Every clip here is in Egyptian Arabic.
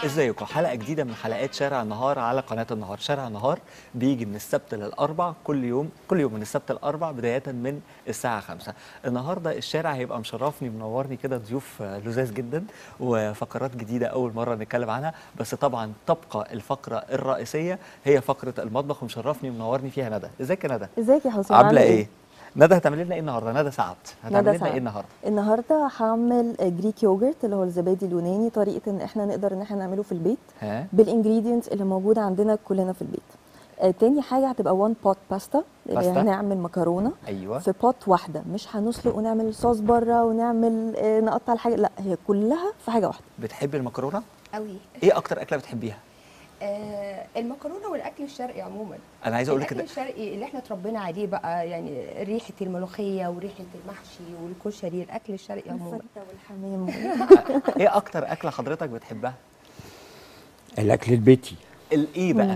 ازيكم حلقه جديده من حلقات شارع النهار على قناه النهار شارع النهار بيجي من السبت للاربع كل يوم كل يوم من السبت للاربع بدايه من الساعه 5 النهارده الشارع هيبقى مشرفني منورني كده ضيوف آه، لذاذ جدا وفقرات جديده اول مره نتكلم عنها بس طبعا تبقى الفقره الرئيسيه هي فقره المطبخ ومشرفني ومنورني فيها ندى ازيك يا ندى ازيك يا حسام عامله عامل ايه ندى هتعملي لنا ايه النهارده ندى سعد هتعملي لنا سعد. ايه النهارده النهارده هعمل جريك يوجرت اللي هو الزبادي اليوناني طريقه ان احنا نقدر ان احنا نعمله في البيت ها بالانجريدينتس اللي موجوده عندنا كلنا في البيت آه تاني حاجه هتبقى 1 بوت باستا اللي باستا. هنعمل مكرونه ايوه في بوت واحده مش هنسلق ونعمل صوص بره ونعمل آه نقطع الحاجه لا هي كلها في حاجه واحده بتحبي المكرونه قوي ايه اكتر اكله بتحبيها آه المكرونه والاكل الشرقي عموما انا عايز اقول لك الاكل كده الشرقي اللي احنا اتربينا عليه بقى يعني ريحه الملوخيه وريحه المحشي والكشري الاكل الشرقي عموما الفته والحمام ايه اكتر اكله حضرتك بتحبها الاكل البيتي الايه بقى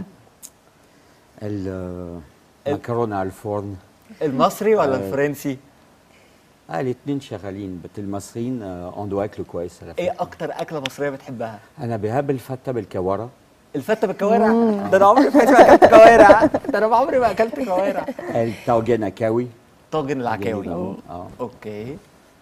المكرونه على الفرن المصري ولا آه. الفرنسي اه الاثنين شغالين بس المصريين آه عنده اكل كويس على ايه فكره اكتر اكله مصريه بتحبها انا بحب الفته بالكوارع الفته بالكوارع ده انا عمري في حياتي ما اكلت كوارع ده انا عمري ما اكلت كوارع الطاجن كاوي طاجن العكاوي جميل. اه اوكي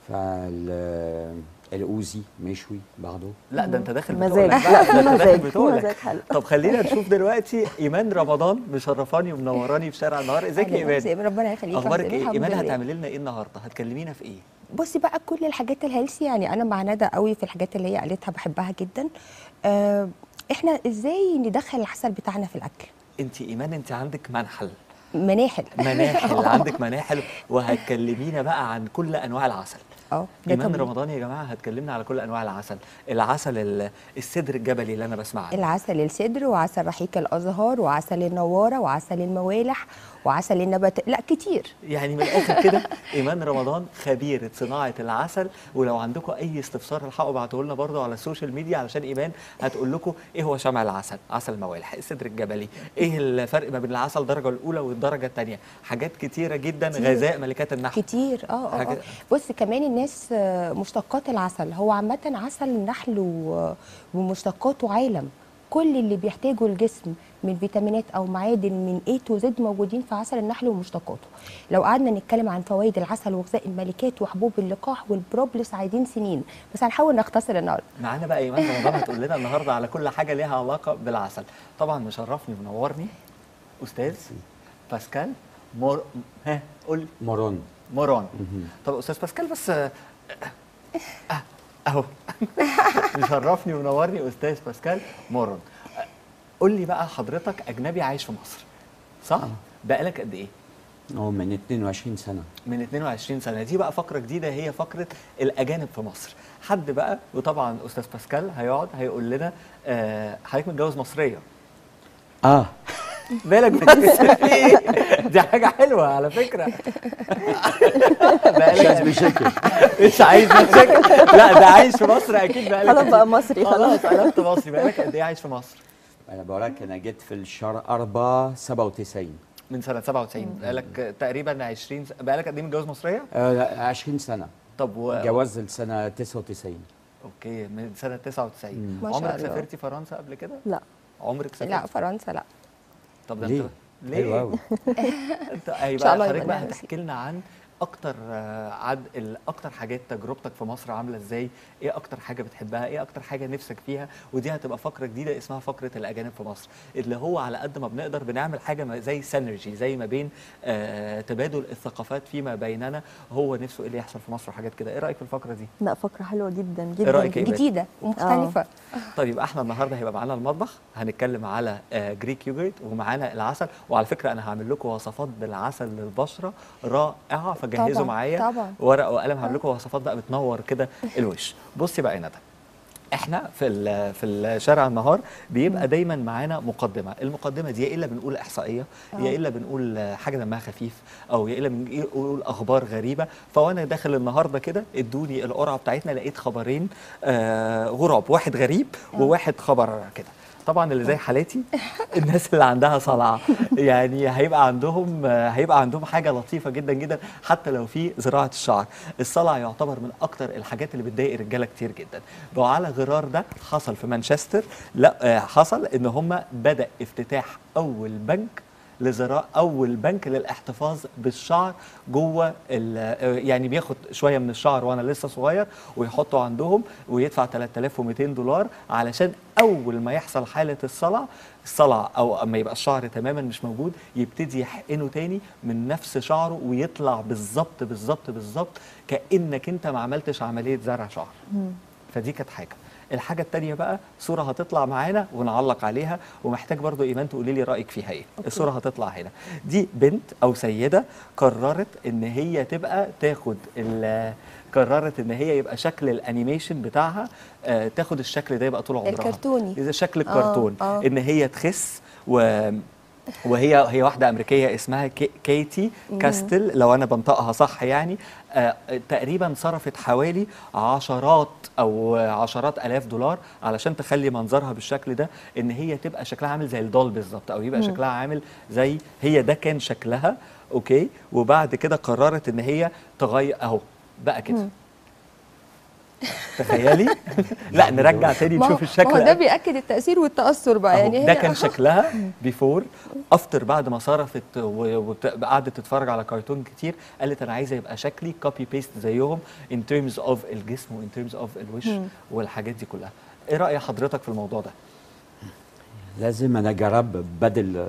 فال الاوزي مشوي برضه لا ده انت داخل مزاج بتقولك لا بقى، في ده انت داخل مزاج في بتقولك. مزاج حلو طب خلينا نشوف دلوقتي ايمان رمضان مشرفاني ومنوراني في شارع النهار ازيك يا أهلاً ايمان وسهلاً، ربنا يخليك اخبارك أهلاً، ايه الحمد ايمان لله. هتعملي لنا ايه النهارده هتكلمينا في ايه بصي بقى كل الحاجات الهيلثي يعني انا مع ندى قوي في الحاجات اللي هي قالتها بحبها جدا آه احنا ازاي ندخل العسل بتاعنا في الاكل انت ايمان انت عندك منحل مناحل مناحل عندك مناحل وهتكلمينا بقى عن كل انواع العسل اه ده ايمان طبيعي. رمضان يا جماعه هتكلمنا على كل انواع العسل العسل ال- السدر الجبلي اللي انا بسمع عنه العسل السدر وعسل رحيق الازهار وعسل النواره وعسل الموالح وعسل النبات لا كتير يعني من الاخر كده ايمان رمضان خبيره صناعه العسل ولو عندكم اي استفسار الحقوا ابعتوه لنا برضه على السوشيال ميديا علشان ايمان هتقول لكم ايه هو شمع العسل عسل الموالح السدر الجبلي ايه الفرق ما بين العسل الدرجه الاولى والدرجه الثانيه حاجات كتيره جدا كتير. غذاء ملكات النحل كتير اه اه, حاجة- آه. بص كمان الناس آه، مشتقات العسل هو عامه عسل النحل و- ومشتقاته عالم كل اللي بيحتاجه الجسم من فيتامينات او معادن من A تو Z موجودين في عسل النحل ومشتقاته لو قعدنا نتكلم عن فوائد العسل وغذاء الملكات وحبوب اللقاح والبروبلس عايزين سنين بس هنحاول نختصر النهارده معانا بقى ايمان رمضان هتقول لنا النهارده على كل حاجه ليها علاقه بالعسل طبعا مشرفني ومنورني استاذ باسكال مور ها قول مرون موران طب استاذ باسكال بس آه، آه، اهو مشرفني ومنورني استاذ باسكال موران آه، قول لي بقى حضرتك اجنبي عايش في مصر صح بقالك قد ايه هو من 22 سنه من 22 سنه دي بقى فقره جديده هي فقره الاجانب في مصر حد بقى وطبعا استاذ باسكال هيقعد هيقول لنا آه، حضرتك متجوز مصريه اه بالك بتكسب في ايه دي حاجه حلوه على فكره مش عايز بقالك مشاكل مش عايز مشاكل لا ده عايش في مصر اكيد بقالك خلاص كتير. بقى مصري خلاص خلاص قلبت مصري بقالك قد ايه عايش في مصر انا بقول لك انا جيت في الشهر 4 97 من سنه 97 بقالك تقريبا 20 س- بقالك قد ايه متجوز مصريه آه 20 سنه طب و... جواز السنه 99 اوكي من سنه 99 ما شاء عمرك الله. سافرتي فرنسا قبل كده لا عمرك سافرتي لا فرنسا لا طب ده ليه؟ انت حلو ليه قوي انت هيبقى شاء الله حضرتك يبقى بقى لها هتحكي لنا عن اكتر آه، عد ال- اكتر حاجات تجربتك في مصر عامله ازاي ايه اكتر حاجه بتحبها ايه اكتر حاجه نفسك فيها ودي هتبقى فقره جديده اسمها فقره الاجانب في مصر اللي هو على قد ما بنقدر بنعمل حاجه ما- زي سينرجي زي ما بين آه تبادل الثقافات فيما بيننا هو نفسه ايه اللي يحصل في مصر وحاجات كده ايه رايك في الفقره دي لا فكره حلوه جدا إيه جدا رأيك إيه؟ جدا. جديده ومختلفه طيب يبقى احنا النهارده هيبقى معانا المطبخ هنتكلم على آه، جريك يوجرت ومعانا العسل وعلى فكره انا هعمل لكم وصفات بالعسل للبشره رائعه فجهزوا طبعاً، معايا طبعاً. ورقه وقلم هعمل لكم وصفات بقى بتنور كده الوش بصي بقى يا ندى احنا في ال- في الشارع النهار بيبقى دايما معانا مقدمه المقدمه دي يا الا بنقول احصائيه يا الا بنقول حاجه دمها خفيف او يا الا بنقول اخبار غريبه فوانا داخل النهارده كده ادوني القرعه بتاعتنا لقيت خبرين آه غراب واحد غريب وواحد خبر كده طبعا اللي زي حالتي الناس اللي عندها صلع يعني هيبقى عندهم هيبقى عندهم حاجه لطيفه جدا جدا حتى لو في زراعه الشعر الصلع يعتبر من اكتر الحاجات اللي بتضايق الرجاله كتير جدا وعلى غرار ده حصل في مانشستر لا آه، حصل ان هم بدا افتتاح اول بنك لزراعة أول بنك للاحتفاظ بالشعر جوه ال- آه، يعني بياخد شوية من الشعر وأنا لسه صغير ويحطه عندهم ويدفع 3200 دولار علشان أول ما يحصل حالة الصلع الصلع أو أما يبقى الشعر تماما مش موجود يبتدي يحقنه تاني من نفس شعره ويطلع بالظبط بالظبط بالظبط كأنك أنت ما عملتش عملية زرع شعر فدي كانت حاجه الحاجه التانية بقى صوره هتطلع معانا ونعلق عليها ومحتاج برضو ايمان تقولي لي رايك فيها ايه الصوره هتطلع هنا دي بنت او سيده قررت ان هي تبقى تاخد ال- قررت ان هي يبقى شكل الانيميشن بتاعها آه تاخد الشكل ده يبقى طول عمرها الكرتوني. اذا شكل آه، الكرتون آه. ان هي تخس و وهي هي واحده امريكيه اسمها كي كيتي كاستل لو انا بنطقها صح يعني آه تقريبا صرفت حوالي عشرات او عشرات الاف دولار علشان تخلي منظرها بالشكل ده ان هي تبقى شكلها عامل زي الدول بالظبط او يبقى شكلها عامل زي هي ده كان شكلها اوكي وبعد كده قررت ان هي تغير اهو بقى كده تخيلي لا نرجع تاني ما هو- نشوف الشكل ما هو ده بياكد التاثير والتاثر بقى يعني يعني ده هي كان أهو. شكلها بيفور افتر بعد ما صرفت وقعدت تتفرج على كرتون كتير قالت انا عايزه يبقى شكلي كوبي بيست زيهم ان ترمز اوف الجسم وان ترمز اوف الوش والحاجات دي كلها ايه راي حضرتك في الموضوع ده لازم انا اجرب بدل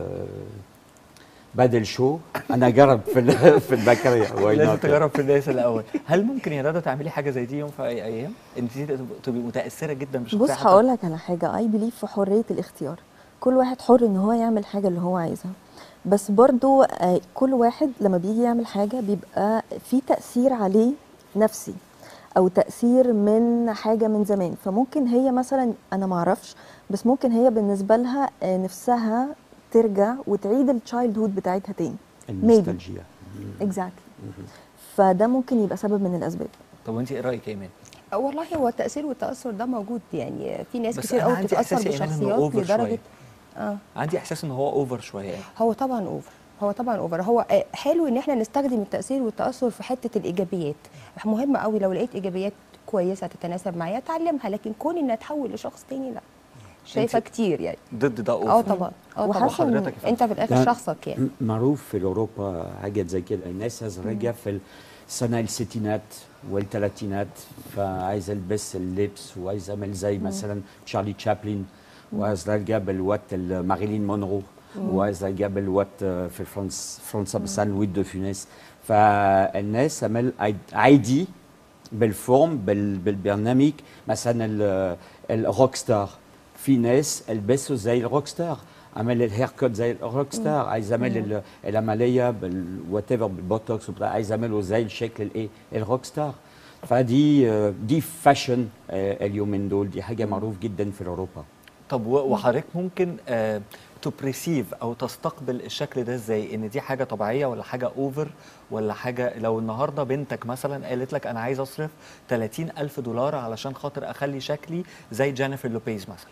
بدل شو انا اجرب في ال- في البكريه Why لازم not؟ تجرب في الناس الاول هل ممكن يا ندى تعملي حاجه زي دي يوم في اي ايام انت تبقي متاثره جدا بص بشخصيه حد؟ هقول لك على حاجه اي بليف في حريه الاختيار كل واحد حر ان هو يعمل حاجه اللي هو عايزها بس برضو آه، كل واحد لما بيجي يعمل حاجه بيبقى في تاثير عليه نفسي او تاثير من حاجه من زمان فممكن هي مثلا انا معرفش بس ممكن هي بالنسبه لها آه، نفسها ترجع وتعيد التشايلد هود بتاعتها تاني النوستالجيا اكزاكتلي فده ممكن يبقى سبب من الاسباب طب وانت ايه رايك يا ايمان والله هو التاثير والتاثر ده موجود يعني في ناس بس كتير أنا قوي عندي بتتاثر إحساس يا إيمان إنه بشخصيات over شوية. لدرجه اه عندي احساس ان هو اوفر شويه يعني هو طبعا اوفر هو طبعا اوفر هو آه، حلو ان احنا نستخدم التاثير والتاثر في حته الايجابيات مهم قوي لو لقيت ايجابيات كويسه تتناسب معايا اتعلمها لكن كون ان اتحول لشخص تاني لا شايفه أنت- كتير يعني ضد ده اوفر اه طبعا اه طبعا وحاسة إن وحضرتك يا فندم؟ انت في الاخر لا، شخصك يعني م- معروف في اوروبا حاجات زي كده الناس عايزه راجعه في السنه الستينات والثلاثينات فعايزه البس اللبس وعايزه اعمل زي مثلا تشارلي تشابلين وعايز ارجع بالوقت ال- ماريلين مونرو وعايز ارجع بالوقت في فرنسا فرنسا مثلا لويس دو فينيس فالناس عمل عاد- عادي بالفورم بال- بالبرنامج مثلا ال- الروك ستار في ناس البسوا زي الروك ستار عمل الهير كوت زي الروك ستار عايز اعمل ال- العمليه بالوات ايفر بالبوتوكس وبتاع عايز اعمله زي الشكل الايه الروك ستار فدي آه، دي فاشن آه، اليومين دول دي حاجه معروف جدا في اوروبا طب و- وحضرتك ممكن آه تبريسيف او تستقبل الشكل ده ازاي ان دي حاجه طبيعيه ولا حاجه اوفر ولا حاجه لو النهارده بنتك مثلا قالت لك انا عايز اصرف 30 الف دولار علشان خاطر اخلي شكلي زي جينيفر لوبيز مثلا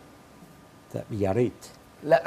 طب يا ريت لا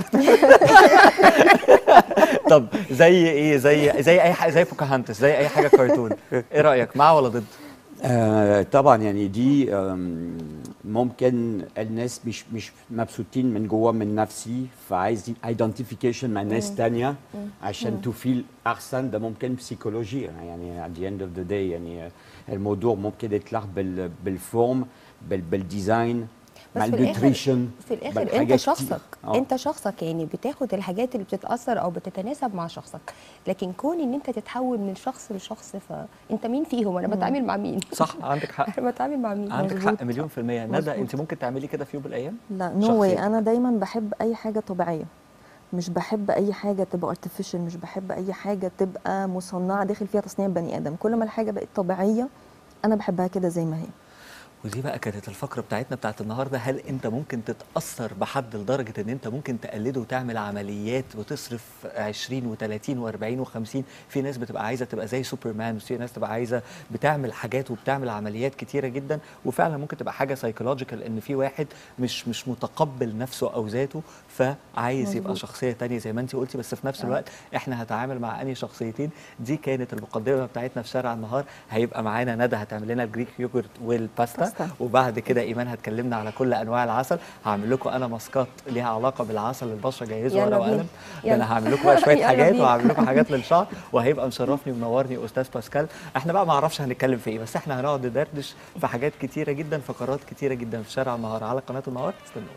طب زي ايه زي زي اي حاجه زي بوكاهانتس زي اي حاجه كرتون ايه رايك مع ولا ضد آه طبعا يعني دي آم، ممكن الناس مش مش مبسوطين من جوه من نفسي فعايز ايدنتيفيكيشن مع ناس تانية عشان تفيل احسن ده ممكن بسيكولوجي يعني at the end of the day يعني آه، الموضوع ممكن يطلع بال بالفورم بال بالديزاين بس مع في الاخر النيوتريشن في الاخر انت بالحاجات شخصك كتير. آه. انت شخصك يعني بتاخد الحاجات اللي بتتاثر او بتتناسب مع شخصك لكن كون ان انت تتحول من شخص لشخص فانت مين فيهم انا بتعامل مع مين صح عندك حق انا بتعامل مع مين عندك مظبوط. حق مليون في المية ندى مظبوط. انت ممكن تعملي كده في يوم من الايام لا نو شخصياً. واي انا دايما بحب اي حاجه طبيعيه مش بحب اي حاجه تبقى ارتفيشال مش بحب اي حاجه تبقى مصنعه داخل فيها تصنيع بني ادم كل ما الحاجه بقت طبيعيه انا بحبها كده زي ما هي ودي بقى كانت الفقره بتاعتنا بتاعت النهارده هل انت ممكن تتاثر بحد لدرجه ان انت ممكن تقلده وتعمل عمليات وتصرف 20 و30 و40 و50 في ناس بتبقى عايزه تبقى زي سوبرمان وفي ناس تبقى عايزه بتعمل حاجات وبتعمل عمليات كتيره جدا وفعلا ممكن تبقى حاجه سايكولوجيكال ان في واحد مش مش متقبل نفسه او ذاته فعايز يبقى مظبوط. شخصيه تانية زي ما انت قلتي بس في نفس الوقت احنا هنتعامل مع انهي شخصيتين دي كانت المقدمه بتاعتنا في شارع النهار هيبقى معانا ندى هتعمل لنا الجريك يوجرت والباستا باستا. وبعد كده ايمان هتكلمنا على كل انواع العسل هعمل لكم انا ماسكات ليها علاقه بالعسل البشره جهزوا يلا ورقه بينا. وقلم ده انا يلا. هعمل لكم بقى شويه يلا حاجات بينا. وهعمل لكم حاجات للشعر وهيبقى مشرفني ومنورني استاذ باسكال احنا بقى ما اعرفش هنتكلم في ايه بس احنا هنقعد ندردش في حاجات كتيره جدا فقرات كتيره جدا في شارع النهار على قناه النهار استنوا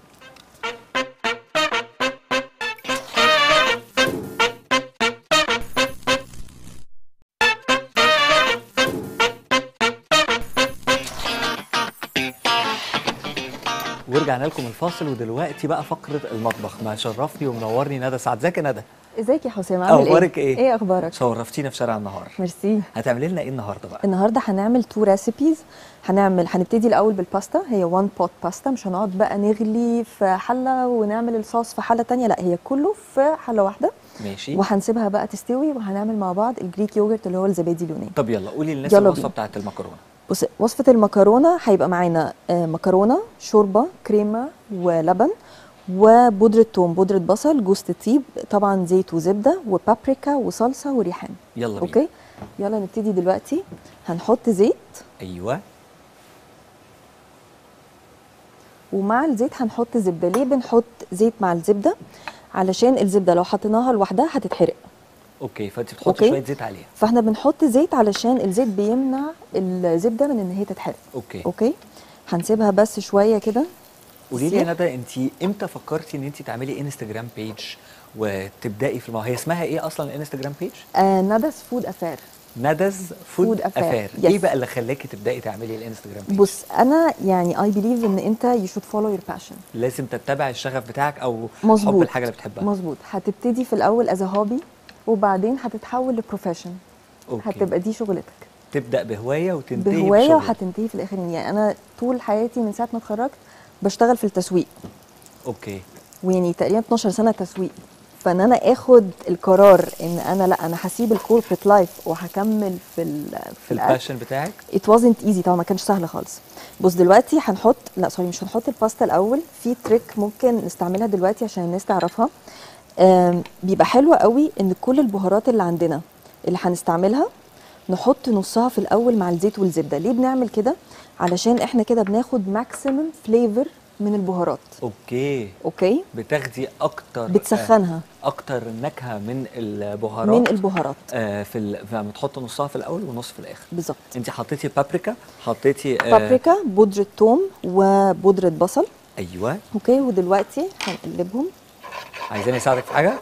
ورجعنا لكم الفاصل ودلوقتي بقى فقره المطبخ ما شرفني ومنورني ندى سعد ازيك يا ندى ازيك يا حسام عامل ايه اخبارك ايه ايه اخبارك شرفتينا في شارع النهار ميرسي هتعملي لنا ايه النهارده بقى النهارده هنعمل تو ريسيبيز هنعمل هنبتدي الاول بالباستا هي 1 بوت باستا مش هنقعد بقى نغلي في حله ونعمل الصوص في حله تانية لا هي كله في حله واحده ماشي وهنسيبها بقى تستوي وهنعمل مع بعض الجريك يوجرت اللي هو الزبادي اليوناني طب يلا قولي للناس يلا الوصفه بينا. بتاعت المكرونه بص وصفه المكرونه هيبقى معانا آه، مكرونه شوربه كريمه ولبن وبودره ثوم بودره بصل جوز الطيب طبعا زيت وزبده وبابريكا وصلصه وريحان يلا بينا اوكي يلا نبتدي دلوقتي هنحط زيت ايوه ومع الزيت هنحط زبده ليه بنحط زيت مع الزبده علشان الزبده لو حطيناها لوحدها هتتحرق اوكي فانت بتحطي أوكي. شويه زيت عليها فاحنا بنحط زيت علشان الزيت بيمنع الزبده من ان هي تتحرق اوكي اوكي هنسيبها بس شويه كده قولي لي يا تسيح. ندى انت امتى فكرتي ان انت تعملي انستجرام بيج وتبداي في الموضوع هي اسمها ايه اصلا الانستجرام بيج آه ندس فود افير ندز فود Food Affair. افير Yes. ايه بقى اللي خلاكي تبداي تعملي الانستجرام بيج بص انا يعني اي بليف ان انت يو شود فولو يور باشن لازم تتبع الشغف بتاعك او مظبوط حب الحاجه اللي بتحبها مظبوط هتبتدي في الاول از هوبي وبعدين هتتحول لبروفيشن اوكي هتبقى دي شغلتك تبدا بهوايه وتنتهي بهوايه بشغل. وهتنتهي في الاخر يعني انا طول حياتي من ساعه ما اتخرجت بشتغل في التسويق اوكي ويعني تقريبا 12 سنه تسويق فان انا اخد القرار ان انا لا انا هسيب الكوربريت لايف وهكمل في ال في الباشن بتاعك ات wasn't ايزي طبعا ما كانش سهل خالص بص دلوقتي هنحط لا سوري مش هنحط الباستا الاول في تريك ممكن نستعملها دلوقتي عشان الناس تعرفها آم، بيبقى حلو قوي ان كل البهارات اللي عندنا اللي هنستعملها نحط نصها في الاول مع الزيت والزبده ليه بنعمل كده علشان احنا كده بناخد ماكسيمم فليفر من البهارات اوكي اوكي بتاخدي اكتر بتسخنها آه، اكتر نكهه من البهارات من البهارات آه في ال... لما تحط نصها في الاول ونص في الاخر بالظبط انت حطيتي بابريكا حطيتي آه بابريكا بودره ثوم وبودره بصل ايوه اوكي ودلوقتي هنقلبهم عايزاني اساعدك في حاجه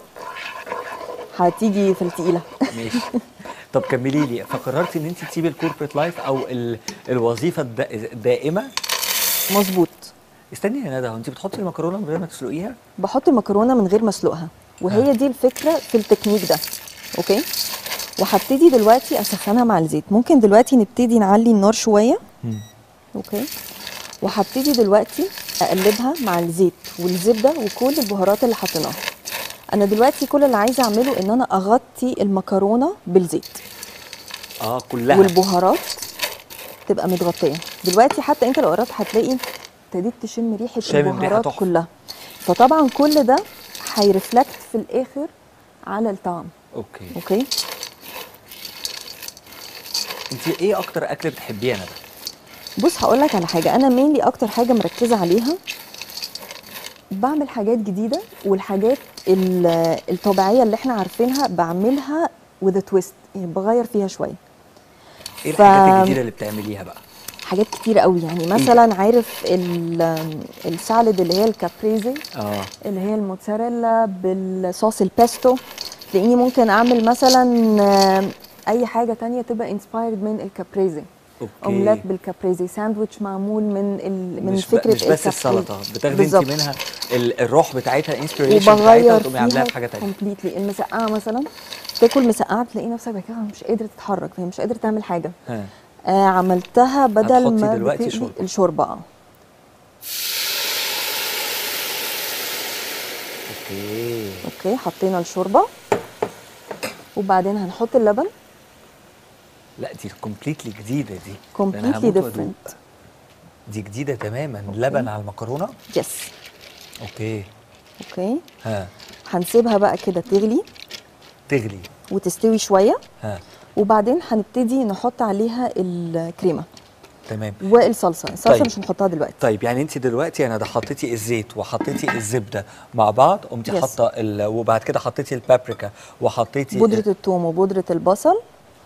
هتيجي في التقيله ماشي طب كملي لي فقررتي ان انت تسيبي الكوربريت لايف او ال... الوظيفه الد... الدائمه مظبوط استني يا ندى هو انت بتحطي المكرونه من غير ما تسلقيها بحط المكرونه من غير ما اسلقها وهي دي الفكره في التكنيك ده اوكي وهبتدي دلوقتي اسخنها مع الزيت ممكن دلوقتي نبتدي نعلي النار شويه اوكي وهبتدي دلوقتي اقلبها مع الزيت والزبده وكل البهارات اللي حطيناها انا دلوقتي كل اللي عايزه اعمله ان انا اغطي المكرونه بالزيت اه كلها والبهارات تبقى متغطيه دلوقتي حتى انت لو قربت هتلاقي ابتديت تشم ريحه شامم ريحة البهارات تحفة. كلها فطبعا كل ده هيرفلكت في الاخر على الطعم اوكي اوكي انت ايه اكتر اكل بتحبيه يا ندى بص هقول لك على حاجه انا مينلي اكتر حاجه مركزه عليها بعمل حاجات جديده والحاجات ال- الطبيعيه اللي احنا عارفينها بعملها وذ تويست يعني بغير فيها شويه ايه ف- الحاجات الجديده اللي بتعمليها بقى حاجات كتيره قوي يعني مثلا عارف ال- السالد اللي هي الكابريزي اه اللي هي الموتزاريلا بالصوص البيستو تلاقيني ممكن اعمل مثلا آه، اي حاجه تانية تبقى انسبايرد من الكابريزي اوكي اومليت بالكابريزي ساندويتش معمول من ال... من مش ب- فكره مش بس الكابريزي. السلطه بتاخدي انت بالظبط. منها ال- الروح بتاعتها انسبيريشن بتاعتها وبغير وتقومي عاملاها فيها في حاجه تانية كومبليتلي المسقعه مثلا تاكل مسقعه تلاقي نفسك بعد كده مش قادره تتحرك فهي مش قادره تعمل حاجه ها. آه عملتها بدل هتحطي ما دلوقتي بتقلي شوربة. الشوربه اه اوكي اوكي حطينا الشوربه وبعدين هنحط اللبن لا دي كومبليتلي جديده دي ده أنا كومبليتلي هموت وأدوق. ديفرنت دي جديده تماما لبن على المكرونه يس اوكي اوكي ها هنسيبها بقى كده تغلي تغلي وتستوي شويه ها وبعدين هنبتدي نحط عليها الكريمه تمام والصلصه الصلصه طيب. مش هنحطها دلوقتي طيب يعني انت دلوقتي انا ده حطيتي الزيت وحطيتي الزبده مع بعض قمتي Yes. حاطه ال- وبعد كده حطيتي البابريكا وحطيتي بودره الثوم وبودره البصل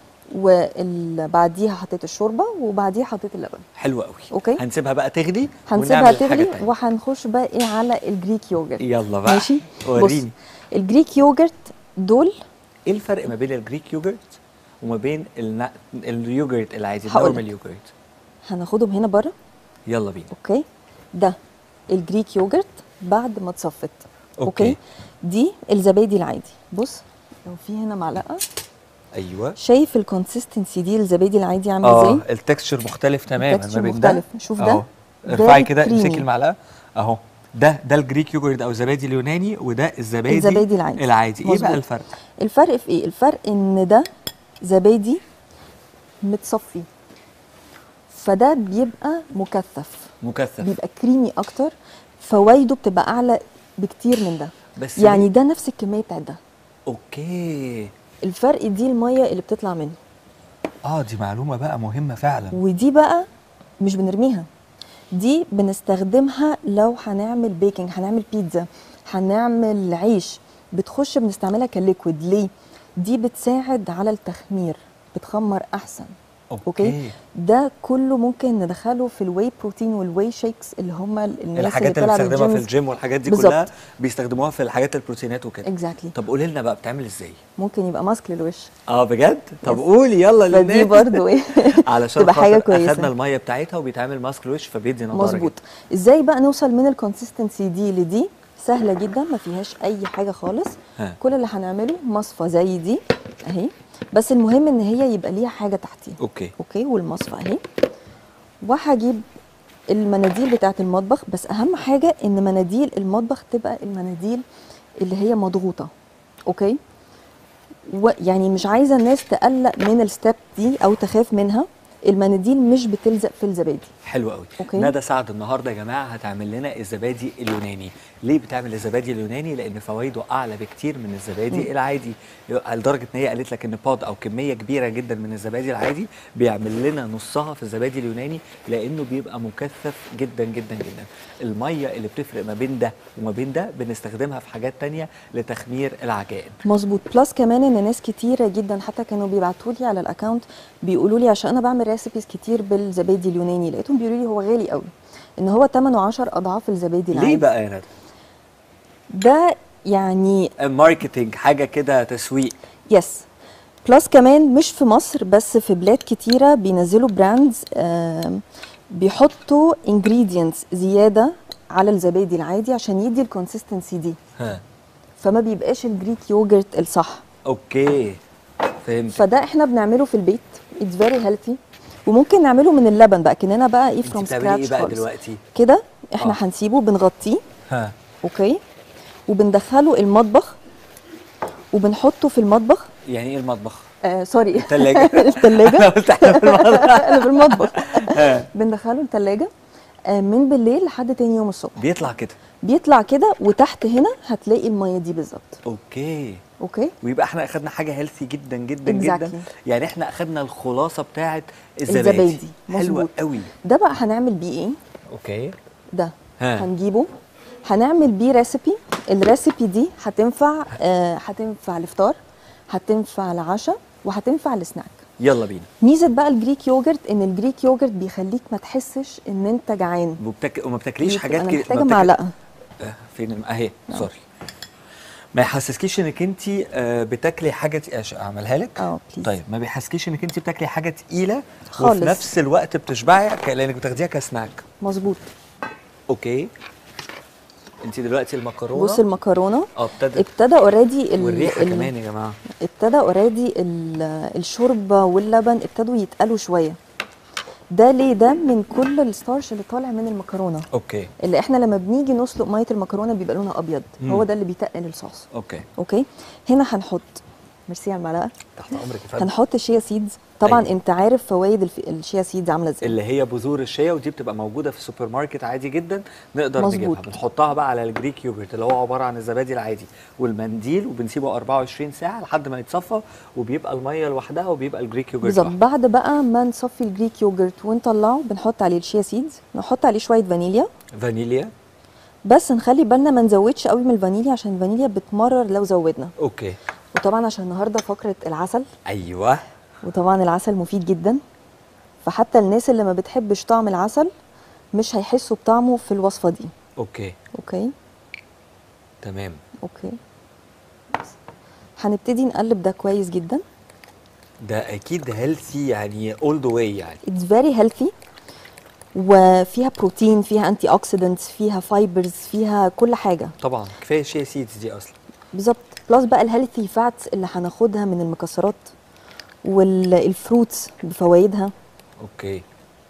وبعديها حطيت الشوربه وبعديها حطيت اللبن حلو قوي أوكي. هنسيبها بقى تغلي هنسيبها ونعمل حاجة تغلي تانية. وهنخش بقى ايه على الجريك يوجرت يلا بقى ماشي وريني بص الجريك يوجرت دول ايه الفرق ما بين الجريك يوجرت وما بين النا... اليوجرت العادي هقولك. النورمال يوجرت هناخدهم هنا بره يلا بينا اوكي ده الجريك يوجرت بعد ما اتصفت أوكي. دي الزبادي العادي بص لو في هنا معلقه ايوه شايف الكونسيستنسي دي الزبادي العادي عامل اه ازاي التكستشر مختلف تماما الtexture ما بين ده مختلف. شوف ده. أهو. ارفعي very كده امسكي creamy. المعلقه اهو ده ده الجريك يوجرت او الزبادي اليوناني وده الزبادي الزبادي العادي. العادي ايه بقى مظبوط. الفرق الفرق في ايه الفرق ان ده زبادي متصفي فده بيبقى مكثف مكثف بيبقى كريمي اكتر فوائده بتبقى اعلى بكتير من ده بس يعني ليه؟ ده نفس الكميه بتاعت ده اوكي الفرق دي الميه اللي بتطلع منه اه دي معلومه بقى مهمه فعلا ودي بقى مش بنرميها دي بنستخدمها لو هنعمل بيكنج هنعمل بيتزا هنعمل عيش بتخش بنستعملها كليكويد ليه دي بتساعد على التخمير بتخمر احسن أوكي. ده كله ممكن ندخله في الواي بروتين والواي شيكس اللي هم الناس الحاجات اللي بتلعب بنستخدمها في الجيمز. الجيم والحاجات دي بالظبط. كلها بيستخدموها في الحاجات البروتينات وكده اكزاكتلي طب قولي لنا بقى بتعمل ازاي ممكن يبقى ماسك للوش اه بجد طب Yes. قولي يلا فدي للناس برضو ايه علشان تبقى حاجة خاطر كويسة. اخدنا الميه بتاعتها وبيتعمل ماسك الوش فبيدي نضاره مظبوط جدا. ازاي بقى نوصل من الكونسيستنسي دي لدي سهله جدا ما فيهاش اي حاجه خالص ها. كل اللي هنعمله مصفى زي دي اهي بس المهم ان هي يبقى ليها حاجه تحتيها اوكي اوكي والمصفى اهي وهجيب المناديل بتاعه المطبخ بس اهم حاجه ان مناديل المطبخ تبقى المناديل اللي هي مضغوطه اوكي ويعني مش عايزه الناس تقلق من الستep دي او تخاف منها المناديل مش بتلزق في الزبادي حلو قوي أوكي. ندى سعد النهارده يا جماعه هتعمل لنا الزبادي اليوناني ليه بتعمل الزبادي اليوناني لان فوائده اعلى بكتير من الزبادي العادي لدرجه ان هي قالت لك ان بود او كميه كبيره جدا من الزبادي العادي بيعمل لنا نصها في الزبادي اليوناني لانه بيبقى مكثف جدا جدا جدا الميه اللي بتفرق ما بين ده وما بين ده بنستخدمها في حاجات تانية لتخمير العجائن مظبوط بلس كمان ان ناس كتيره جدا حتى كانوا بيبعتوا لي على الاكونت بيقولوا لي عشان انا بعمل ريسيبيز كتير بالزبادي اليوناني لقيتهم بيقولوا لي هو غالي قوي ان هو 8 10 اضعاف الزبادي العادي ليه بقى يا ندى ده يعني ماركتينج حاجه كده تسويق يس بلس كمان مش في مصر بس في بلاد كتيره بينزلوا براندز بيحطوا انجريدينتس زياده على الزبادي العادي عشان يدي الكونسيستنسي دي ها فما بيبقاش الجريك يوجرت الصح اوكي فهمت فده احنا بنعمله في البيت اتس فيري هيلثي وممكن نعمله من اللبن بقى كاننا بقى ايه انت فروم بتعملي ايه سكراتش بقى خالص دلوقتي كده احنا آه. هنسيبه بنغطيه ها اوكي وبندخله المطبخ وبنحطه في المطبخ يعني ايه المطبخ آه سوري التلاجة انا الثلاجه قلت احنا في المطبخ انا في المطبخ ها. بندخله الثلاجه آه من بالليل لحد تاني يوم الصبح بيطلع كده بيطلع كده وتحت هنا هتلاقي الميه دي بالظبط اوكي اوكي ويبقى احنا اخدنا حاجه هيلثي جدا جدا جدا Exactly. يعني احنا اخدنا الخلاصه بتاعه الزبادي الزبادي حلوه مظبوط. قوي ده بقى هنعمل بيه ايه اوكي ده ها. هنجيبه هنعمل بيه ريسيبي الريسيبي دي هتنفع آه هتنفع الفطار هتنفع العشاء وهتنفع السناك يلا بينا ميزه بقى الجريك يوجرت ان الجريك يوجرت بيخليك ما تحسش ان انت جعان وبتك... وما بتاكليش بيبقى حاجات انا كده محتاجه ما بتاك- معلقه آه، فين الم- اهي سوري ما يحسسكيش انك انت بتاكلي حاجه تق- أش- اعملها لك اه بليز طيب ما بيحسسكيش انك انت بتاكلي حاجه تقيله خالص. وفي نفس الوقت بتشبعي ك- لانك بتاخديها كسناك مظبوط اوكي انت دلوقتي المكرونه بص المكرونه اه ابتدت ابتدى اوريدي والريحه كمان يا جماعه ابتدى اوريدي الشوربه واللبن ابتدوا يتقلوا شويه ده ليه ده من كل الستارش اللي طالع من المكرونه اوكي اللي احنا لما بنيجي نسلق ميه المكرونه بيبقى لونها ابيض مم. هو ده اللي بيتقل الصوص اوكي اوكي هنا هنحط ميرسي على المعلقه تحت امرك يا فندم هنحط الشيا سيدز طبعا أيوة. انت عارف فوائد الف... الشيا سيدز عامله ازاي اللي هي بذور الشيا ودي بتبقى موجوده في السوبر ماركت عادي جدا نقدر مظبوط. نجيبها بنحطها بقى على الجريك يوجرت اللي هو عباره عن الزبادي العادي والمنديل وبنسيبه 24 ساعه لحد ما يتصفى وبيبقى الميه لوحدها وبيبقى الجريك يوجرت بالظبط لوحده. بعد بقى ما نصفي الجريك يوجرت ونطلعه بنحط عليه الشيا سيدز نحط عليه شويه فانيليا فانيليا بس نخلي بالنا ما نزودش قوي من الفانيليا عشان الفانيليا بتمرر لو زودنا اوكي وطبعا عشان النهارده فقره العسل ايوه وطبعا العسل مفيد جدا فحتى الناس اللي ما بتحبش طعم العسل مش هيحسوا بطعمه في الوصفه دي اوكي اوكي تمام اوكي هنبتدي نقلب ده كويس جدا ده اكيد هيلثي يعني اول ذا واي يعني اتس فيري هيلثي وفيها بروتين فيها انتي اوكسيدنتس فيها فايبرز فيها كل حاجه طبعا كفايه شيا سيدز دي اصلا بالظبط بلس بقى الهيلثي فاتس اللي هناخدها من المكسرات والفروتس بفوائدها اوكي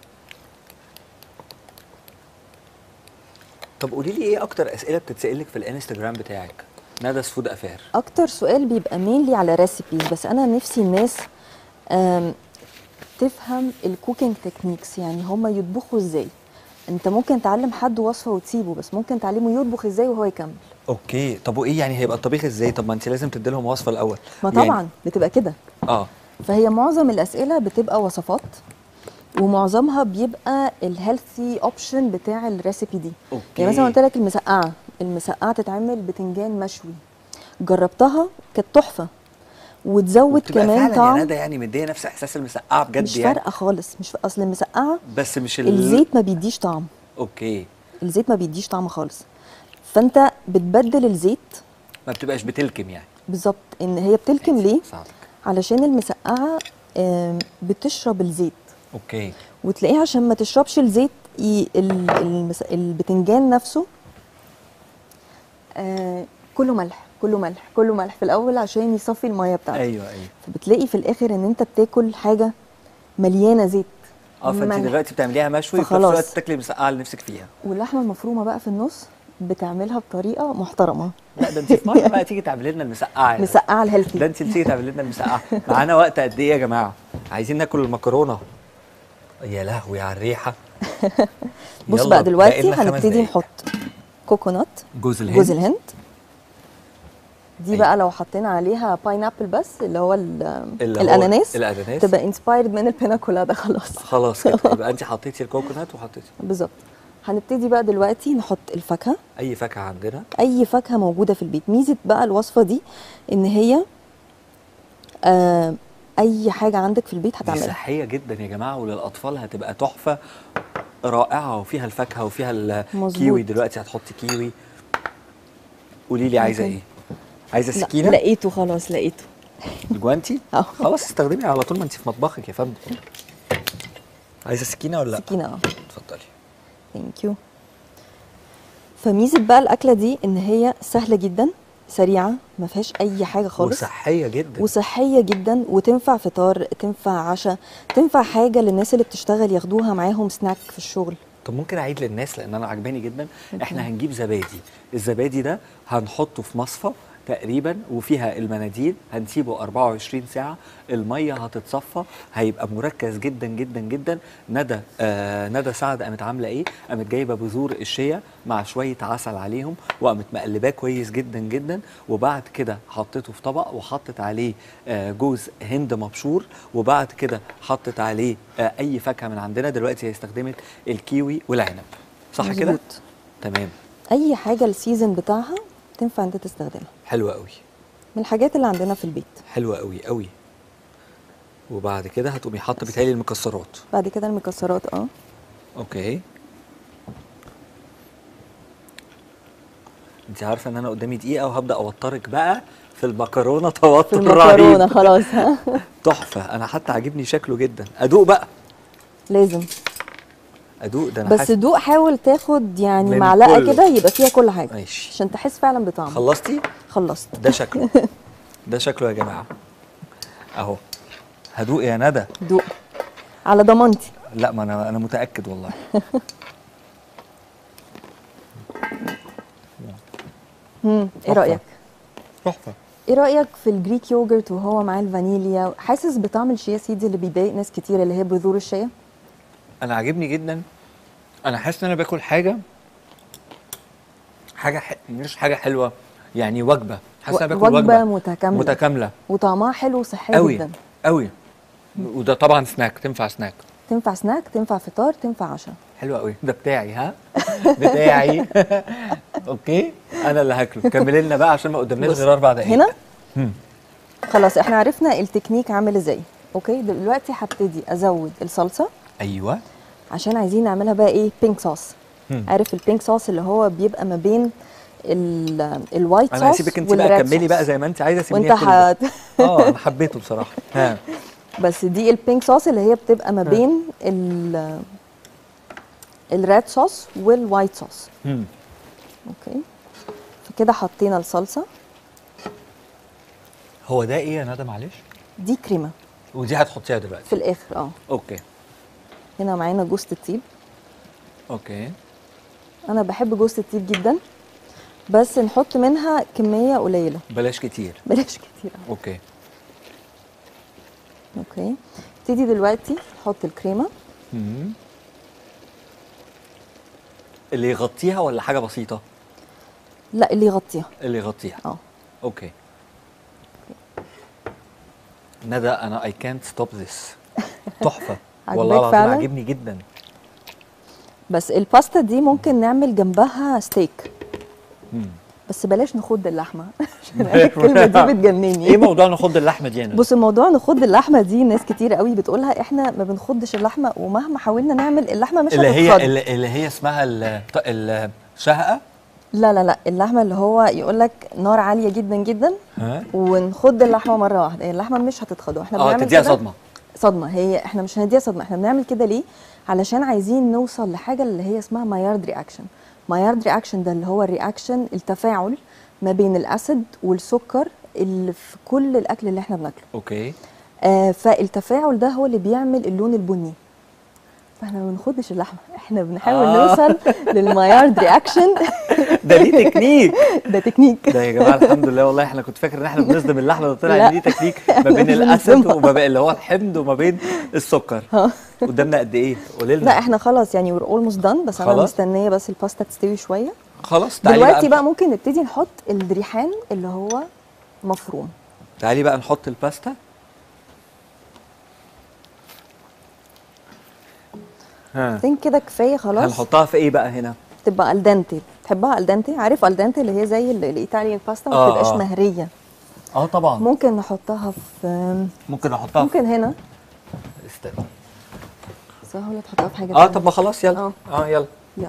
طب قولي لي ايه اكتر اسئله بتتسالك في الانستجرام بتاعك ندس فود افير اكتر سؤال بيبقى مينلي على ريسيبيز بس انا نفسي الناس آم، تفهم الكوكينج تكنيكس يعني هما يطبخوا ازاي انت ممكن تعلم حد وصفه وتسيبه بس ممكن تعلمه يطبخ ازاي وهو يكمل اوكي طب وايه يعني هيبقى الطبيخ ازاي طب ما انت لازم تدي لهم وصفه الاول ما يعني- طبعا بتبقى كده اه فهي معظم الاسئله بتبقى وصفات ومعظمها بيبقى الهيلثي اوبشن بتاع الريسيبي دي أوكي. يعني مثلا قلت لك المسقعه المسقعه تتعمل بتنجان مشوي جربتها كانت تحفه وتزود وبتبقى كمان فعلا طعم يا ندى يعني مديه نفس احساس المسقعه بجد مش يعني فارقه خالص مش ف... اصل المسقعه بس مش ال... الزيت ما بيديش طعم اوكي الزيت ما بيديش طعم خالص فانت بتبدل الزيت ما بتبقاش بتلكم يعني بالظبط ان هي بتلكم ليه صعب. علشان المسقعه آم، بتشرب الزيت اوكي وتلاقيه عشان ما تشربش الزيت ي... ال... المس... البتنجان نفسه آه كله ملح كله ملح كله ملح في الاول عشان يصفي الميه بتاعته ايوه ايوه فبتلاقي في الاخر ان انت بتاكل حاجه مليانه زيت اه فانت ملح. دلوقتي بتعمليها مشوي وفي نفس فخلاص. الوقت تاكلي مسقعه اللي نفسك فيها واللحمه المفرومه بقى في النص بتعملها بطريقه محترمه لا ده انت في مره بقى تيجي تعملي لنا المسقعه يعني. مسقعه الهيلثي ده انت اللي تيجي تعملي لنا المسقعه معانا وقت قد ايه يا جماعه عايزين ناكل المكرونه يا لهوي على الريحه بص يلا، بقى دلوقتي باقي لنا خمس هنبتدي دقايق. نحط كوكونات جوز الهند جوز الهند دي أيوة. بقى لو حطينا عليها باينابل بس اللي هو ال- اللي هو الاناناس الاناناس تبقى انسبايرد من البينا كولادا خلاص خلاص كده يبقى انت حطيتي الكوكونات وحطيتي بالظبط هنبتدي بقى دلوقتي نحط الفاكهه اي فاكهه عندنا اي فاكهه موجوده في البيت ميزه بقى الوصفه دي ان هي آه اي حاجه عندك في البيت دي هتعملها صحيه جدا يا جماعه وللاطفال هتبقى تحفه رائعه وفيها الفاكهه وفيها الكيوي مظبوط. دلوقتي هتحطي كيوي قولي لي عايزه ممكن. ايه عايزه لا سكينه لقيته خلاص لقيته الجوانتي اه. خلاص استخدمي على طول ما انت في مطبخك يا فندم عايزه سكينه ولا لا سكينه اه اتفضلي ثانك يو فميزه بقى الاكله دي ان هي سهله جدا سريعه ما فيهاش اي حاجه خالص وصحيه جدا وصحيه جدا وتنفع فطار تنفع عشاء تنفع حاجه للناس اللي بتشتغل ياخدوها معاهم سناك في الشغل طب ممكن اعيد للناس لان انا عجباني جدا احنا هنجيب زبادي الزبادي ده هنحطه في مصفى تقريبا وفيها المناديل هنسيبه 24 ساعه الميه هتتصفى هيبقى مركز جدا جدا جدا ندى آه ندى سعد قامت عامله ايه قامت جايبه بذور الشيا مع شويه عسل عليهم وقامت مقلباه كويس جدا جدا وبعد كده حطيته في طبق وحطت عليه آه جوز هند مبشور وبعد كده حطت عليه آه اي فاكهه من عندنا دلوقتي هي استخدمت الكيوي والعنب صح كده مظبوط. تمام اي حاجه السيزون بتاعها تنفع انت تستخدمها حلوه قوي من الحاجات اللي عندنا في البيت حلوه قوي قوي وبعد كده هتقومي حاطه بتهيألي المكسرات بعد كده المكسرات اه اوكي انت عارفه ان انا قدامي دقيقه وهبدا اوترك بقى في المكرونه في توتر المكرونه رهيب خلاص ها تحفه انا حتى عاجبني شكله جدا ادوق بقى لازم ادوق ده انا بس حاسس- دوق حاول تاخد يعني من معلقه كله. كده يبقى فيها كل حاجه ماشي عشان تحس فعلا بطعم خلصتي خلصت ده شكله ده شكله يا جماعه اهو هدوق يا ندى دوق على ضمانتي لا ما انا انا متاكد والله مم. ايه تحفة. رايك تحفه ايه رايك في الجريك يوجرت وهو معاه الفانيليا حاسس بطعم الشيا سيدز اللي بيضايق ناس كتير اللي هي بذور الشيا انا عاجبني جدا انا حاسس ان انا باكل حاجه حاجه ح... مش حاجه حلوه يعني وجبه حاسس ان انا باكل وجبه وجبه متكامله متكامله وطعمها حلو وصحي قوي جدا قوي وده طبعا سناك تنفع سناك تنفع سناك تنفع فطار تنفع عشاء حلو قوي ده بتاعي ها بتاعي اوكي انا اللي هاكله كمل لنا بقى عشان ما قدامناش بص، غير اربع دقايق هنا مم. خلاص احنا عرفنا التكنيك عامل ازاي اوكي دلوقتي هبتدي ازود الصلصه ايوه عشان عايزين نعملها بقى ايه بينك صوص مم. عارف البينك صوص اللي هو بيبقى ما بين ال- الوايت صوص انا هسيبك انت بقى والريد كملي صوص. بقى زي ما انت عايزه سيبيني وانت آكل ده. حت... اه انا حبيته بصراحه ها بس دي البينك صوص اللي هي بتبقى ما بين ال الريد صوص والوايت صوص مم. اوكي فكده حطينا الصلصه هو ده ايه يا ندى معلش دي كريمه ودي هتحطيها في دلوقتي الاخر اه اوكي هنا معانا جوز الطيب اوكي انا بحب جوز الطيب جدا بس نحط منها كميه قليله بلاش كتير بلاش كتير اوكي اوكي نبتدي دلوقتي نحط الكريمه مم. اللي يغطيها ولا حاجه بسيطه لا اللي يغطيها اللي يغطيها اه اوكي ندى انا اي كانت ستوب ذس تحفه والله عجباك العظيم فعلا؟ عاجبني جدا بس الباستا دي ممكن نعمل جنبها ستيك مم. بس بلاش نخض اللحمه عشان أنا الكلمه دي بتجنني ايه موضوع نخض اللحمه دي يا ندى بص الموضوع نخض اللحمه دي ناس كتير قوي بتقولها احنا ما بنخضش اللحمه ومهما حاولنا نعمل اللحمه مش اللي هتتخض هي اللي, اللي هي اسمها ال- ط- الشهقه لا لا لا اللحمه اللي هو يقول لك نار عاليه جدا جدا ها ونخض اللحمه مره واحده اللحمه مش هتتخض واحنا اه بنعمل تديها كده صدمه صدمه هي احنا مش هنديها صدمه احنا بنعمل كده ليه علشان عايزين نوصل لحاجه اللي هي اسمها مايارد رياكشن مايارد رياكشن ده اللي هو الرياكشن التفاعل ما بين الاسيد والسكر اللي في كل الاكل اللي احنا بناكله اوكي آه فالتفاعل ده هو اللي بيعمل اللون البني فاحنا ما بنخدش اللحمه احنا بنحاول آه. آه. نوصل للمايارد رياكشن ده ليه تكنيك ده تكنيك ده يا جماعه الحمد لله والله احنا كنت فاكر ان احنا بنصدم اللحمه ده طلع لا. ان دي تكنيك ما بين مش الاسيد بنصدمها. وما بين اللي هو الحمض وما بين السكر ها. قدامنا قد ايه قولي لنا لا احنا خلاص يعني we're almost done بس انا خلاص. مستنيه بس الباستا تستوي شويه خلاص تعالي دلوقتي بقى بقى ممكن نبتدي نحط الريحان اللي هو مفروم تعالي بقى نحط الباستا ها ثينك كده كفايه خلاص هنحطها في ايه بقى هنا تبقى الدنتي تحبها الدنتي عارف الدنتي اللي هي زي ال- الايطاليان باستا ما آه، بتبقاش آه. مهريه اه طبعا ممكن نحطها في ممكن احطها ممكن هنا استنى سهله ولا تحطها في حاجه اه تانية؟ طب ما خلاص يلا آه. اه يلا يلا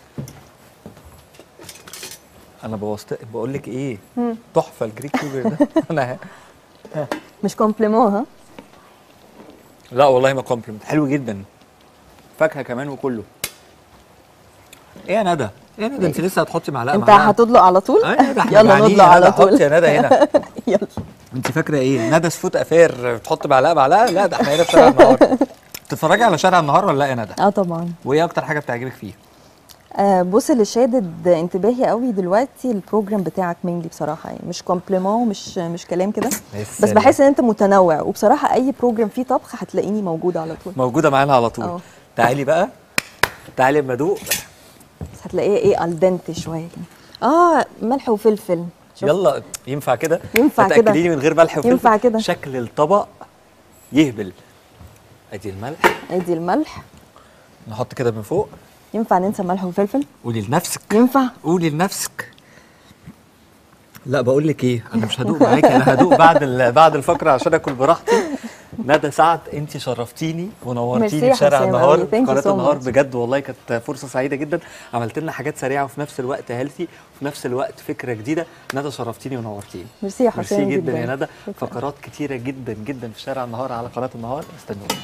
انا بوظت بقول لك ايه مم. تحفه الجريك يوجر ده انا مش كومبليمون ها لا والله ما كومبلمنت حلو جدا فاكهه كمان وكله ايه يا ندى ايه يا ندى انت لسه هتحطي معلقه انت معلقة. هتطلق على طول آه يا ندى احنا يلا جعانين نطلق يا على ندى، حطي طول يا ندى هنا يلا انت فاكره ايه ندى سفوت افير بتحط معلقه معلقه لا ده احنا هنا في شارع النهار بتتفرجي على شارع النهار ولا لا يا ندى اه طبعا وايه اكتر حاجه بتعجبك فيه آه بص اللي شادد انتباهي قوي دلوقتي البروجرام بتاعك مينلي بصراحه يعني مش كومبليمون مش مش كلام كده يا بس سلام. بحس ان انت متنوع وبصراحه اي بروجرام فيه طبخ هتلاقيني موجوده على طول موجوده معانا على طول اه. تعالي بقى تعالي اما ادوق بس هتلاقيه ايه الدنتي شويه كده اه ملح وفلفل شوف. يلا ينفع كده ينفع كده. تاكليني من غير ملح وفلفل ينفع كده. شكل الطبق يهبل ادي الملح ادي الملح نحط كده من فوق ينفع ننسى ملح وفلفل قولي لنفسك ينفع قولي لنفسك لا بقول لك ايه انا مش هدوق معاكي انا هدوق بعد ال- بعد الفقره عشان اكل براحتي ندى سعد انت شرفتيني ميرسي ونورتيني يا في شارع حسام النهار أوي. في Thank you قناه so النهار much. بجد والله كانت فرصه سعيده جدا عملت لنا حاجات سريعه وفي نفس الوقت هيلثي وفي نفس الوقت فكره جديده ندى شرفتيني ونورتيني ميرسي يا حسام ميرسي جدا جدا. يا ندى شكراً. فقرات كتيره جدا جدا في شارع النهار على قناه النهار استنوني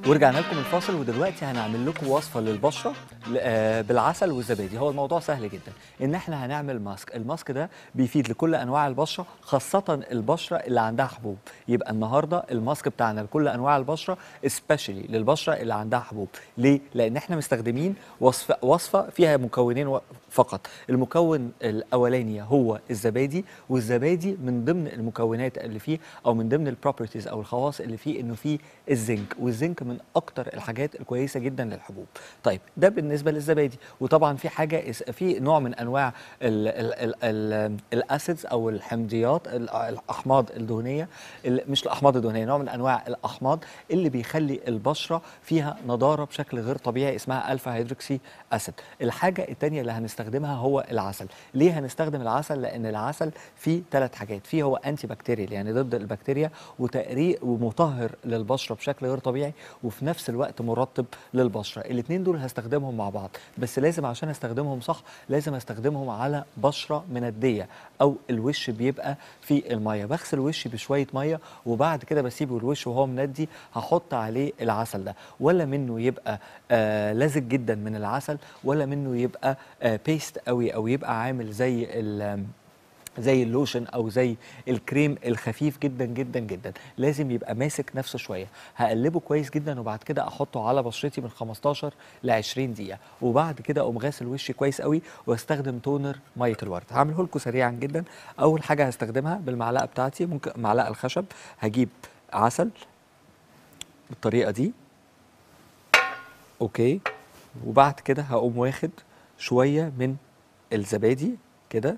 ورجعنا لكم الفاصل ودلوقتي هنعمل لكم وصفه للبشره ل- آه، بالعسل والزبادي هو الموضوع سهل جدا ان احنا هنعمل ماسك الماسك ده بيفيد لكل انواع البشره خاصه البشره اللي عندها حبوب يبقى النهارده الماسك بتاعنا لكل انواع البشره سبيشالي للبشره اللي عندها حبوب ليه لان احنا مستخدمين وصفه وصفه فيها مكونين و- فقط المكون الاولاني هو الزبادي والزبادي من ضمن المكونات اللي فيه او من ضمن البروبرتيز او الخواص اللي فيه انه فيه الزنك والزنك من اكتر الحاجات الكويسه جدا للحبوب طيب ده بالنسبه للزبادي وطبعا في حاجه اس- في نوع من انواع ال- ال- ال- ال- الاسيدز او الحمضيات ال- الاحماض الدهنيه ال- مش الاحماض الدهنيه نوع من انواع الاحماض اللي بيخلي البشره فيها نضاره بشكل غير طبيعي اسمها الفا هيدروكسي اسيد الحاجه الثانيه اللي هنستخدمها هو العسل ليه هنستخدم العسل لان العسل فيه ثلاث حاجات فيه هو انتي بكتيريال يعني ضد البكتيريا وتقريق ومطهر للبشره بشكل غير طبيعي وفي نفس الوقت مرطب للبشره الاثنين دول هستخدمهم مع بعض بس لازم عشان استخدمهم صح لازم استخدمهم على بشره منديه او الوش بيبقى في الميه بغسل وشي بشويه ميه وبعد كده بسيبه الوش وهو مندي هحط عليه العسل ده ولا منه يبقى آه لزج جدا من العسل ولا منه يبقى آه بيست قوي او يبقى عامل زي ال زي اللوشن او زي الكريم الخفيف جدا جدا جدا لازم يبقى ماسك نفسه شويه هقلبه كويس جدا وبعد كده احطه على بشرتي من 15 ل 20 دقيقه وبعد كده اقوم غاسل وشي كويس قوي واستخدم تونر ميه الورد هعمله لكم سريعا جدا اول حاجه هستخدمها بالمعلقه بتاعتي ممكن معلقه الخشب هجيب عسل بالطريقه دي اوكي وبعد كده هقوم واخد شويه من الزبادي كده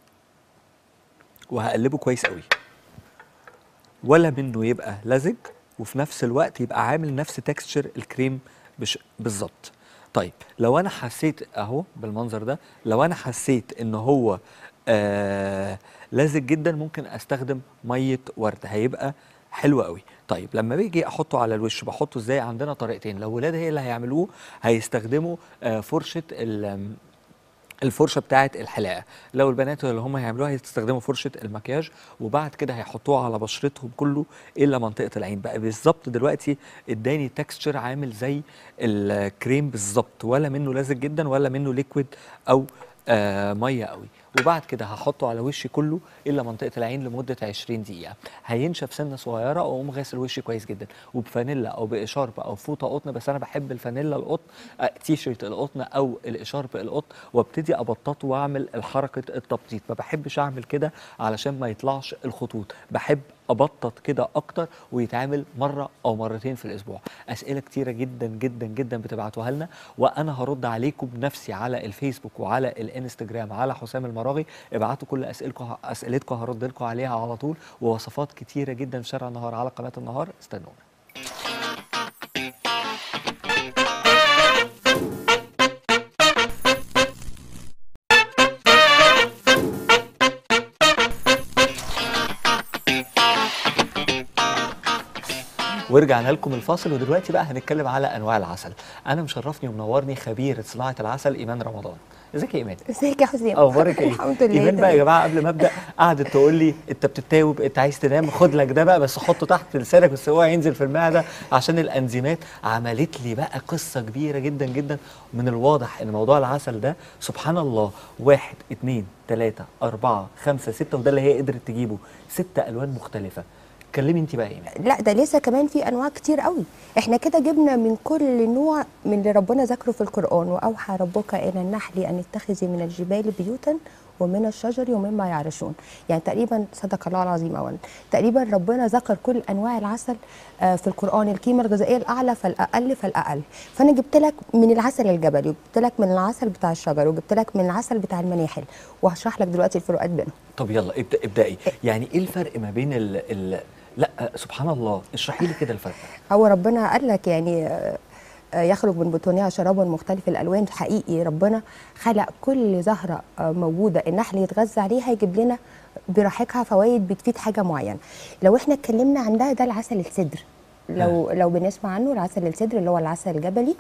وهقلبه كويس قوي ولا منه يبقى لزج وفي نفس الوقت يبقى عامل نفس تكستشر الكريم بش... بالظبط طيب لو انا حسيت اهو بالمنظر ده لو انا حسيت ان هو آه لزج جدا ممكن استخدم ميه ورد هيبقى حلو قوي طيب لما باجي احطه على الوش بحطه ازاي عندنا طريقتين لو ولاد هي اللي هيعملوه هيستخدموا آه فرشه ال- الفرشه بتاعه الحلاقه لو البنات اللي هم هيعملوها هيستخدموا فرشه المكياج وبعد كده هيحطوها على بشرتهم كله الا منطقه العين بقى بالظبط دلوقتي اداني تكستشر عامل زي الكريم بالظبط ولا منه لازق جدا ولا منه ليكويد او آه ميه قوي وبعد كده هحطه على وشي كله الا منطقه العين لمده 20 دقيقه هينشف سنه صغيره واقوم غاسل وشي كويس جدا وبفانيلا او باشارب او فوطه قطن بس انا بحب الفانيلا القطن آه تي شيرت القطن او الاشارب القطن وابتدي ابططه واعمل حركه التبطيط ما بحبش اعمل كده علشان ما يطلعش الخطوط بحب ابطط كده اكتر ويتعمل مره او مرتين في الاسبوع اسئله كتيره جدا جدا جدا بتبعتوها لنا وانا هرد عليكم بنفسي على الفيسبوك وعلى الانستجرام على حسام المراغي ابعتوا كل اسئلتكم اسئلتكم هرد لكم عليها على طول ووصفات كتيره جدا في شارع النهار على قناه النهار استنونا ورجعنا لكم الفاصل ودلوقتي بقى هنتكلم على انواع العسل انا مشرفني ومنورني خبيره صناعه العسل ايمان رمضان ازيك يا ايمان ازيك يا حسام اخبارك ايه الحمد لله ايمان بقى يا تمام. جماعه قبل ما ابدا قعدت تقول لي انت بتتاوب انت عايز تنام خد لك ده بقى بس حطه تحت لسانك بس هو ينزل في المعده عشان الانزيمات عملت لي بقى قصه كبيره جدا جدا من الواضح ان موضوع العسل ده سبحان الله واحد اتنين تلاته اربعه خمسه سته وده اللي هي قدرت تجيبه ست الوان مختلفه كلمي انت بقى يا ايمان لا ده لسه كمان في انواع كتير قوي احنا كده جبنا من كل نوع من اللي ربنا ذكره في القران واوحى ربك الى النحل ان اتخذي من الجبال بيوتا ومن الشجر ومما يعرشون يعني تقريبا صدق الله العظيم اولا تقريبا ربنا ذكر كل انواع العسل آه، في القران القيمه الغذائيه الاعلى فالاقل فالاقل فانا جبت لك من العسل الجبلي وجبت لك من العسل بتاع الشجر وجبت لك من العسل بتاع المناحل وهشرح لك دلوقتي الفروقات بينهم طب يلا ابدا ابدأي يعني ايه الفرق ما بين ال, ال... لا سبحان الله اشرحي لي كده الفرق هو ربنا قال لك يعني آه، آه، يخرج من بطونها شراب مختلف الالوان حقيقي ربنا خلق كل زهره آه، موجوده النحل يتغذى عليها يجيب لنا براحتها فوائد بتفيد حاجه معينه لو احنا اتكلمنا عن ده ده العسل السدر لو لو بنسمع عنه العسل السدر اللي هو العسل الجبلي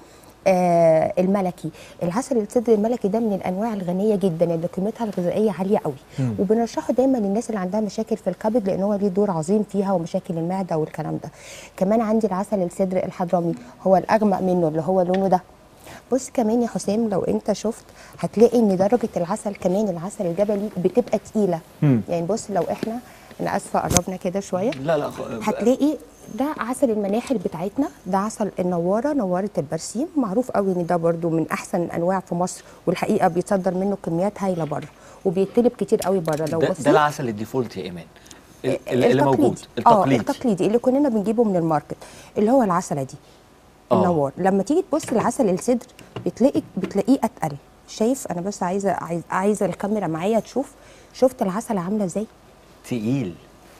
آه الملكي العسل الصدر الملكي ده من الانواع الغنيه جدا اللي قيمتها الغذائيه عاليه قوي مم. وبنرشحه دايما للناس اللي عندها مشاكل في الكبد لان هو ليه دور عظيم فيها ومشاكل المعده والكلام ده كمان عندي العسل الصدر الحضرمي هو الاغمق منه اللي هو لونه ده بص كمان يا حسام لو انت شفت هتلاقي ان درجه العسل كمان العسل الجبلي بتبقى تقيله مم. يعني بص لو احنا انا اسفه قربنا كده شويه لا لا خ- هتلاقي ده عسل المناحل بتاعتنا ده عسل النواره نواره البرسيم معروف قوي ان ده برضو من احسن الانواع في مصر والحقيقه بيتصدر منه كميات هايله بره وبيتطلب كتير قوي بره لو ده, بصيت ده العسل الديفولت يا ايمان ال- ال- اللي التقليدي. موجود اه التقليدي التقليدي اللي كلنا بنجيبه من الماركت اللي هو العسله دي آه. النوار لما تيجي تبص العسل الصدر بتلاقي بتلاقيه اتقل شايف انا بس عايزه عايز عايزه الكاميرا معايا تشوف شفت العسل عامله ازاي تقيل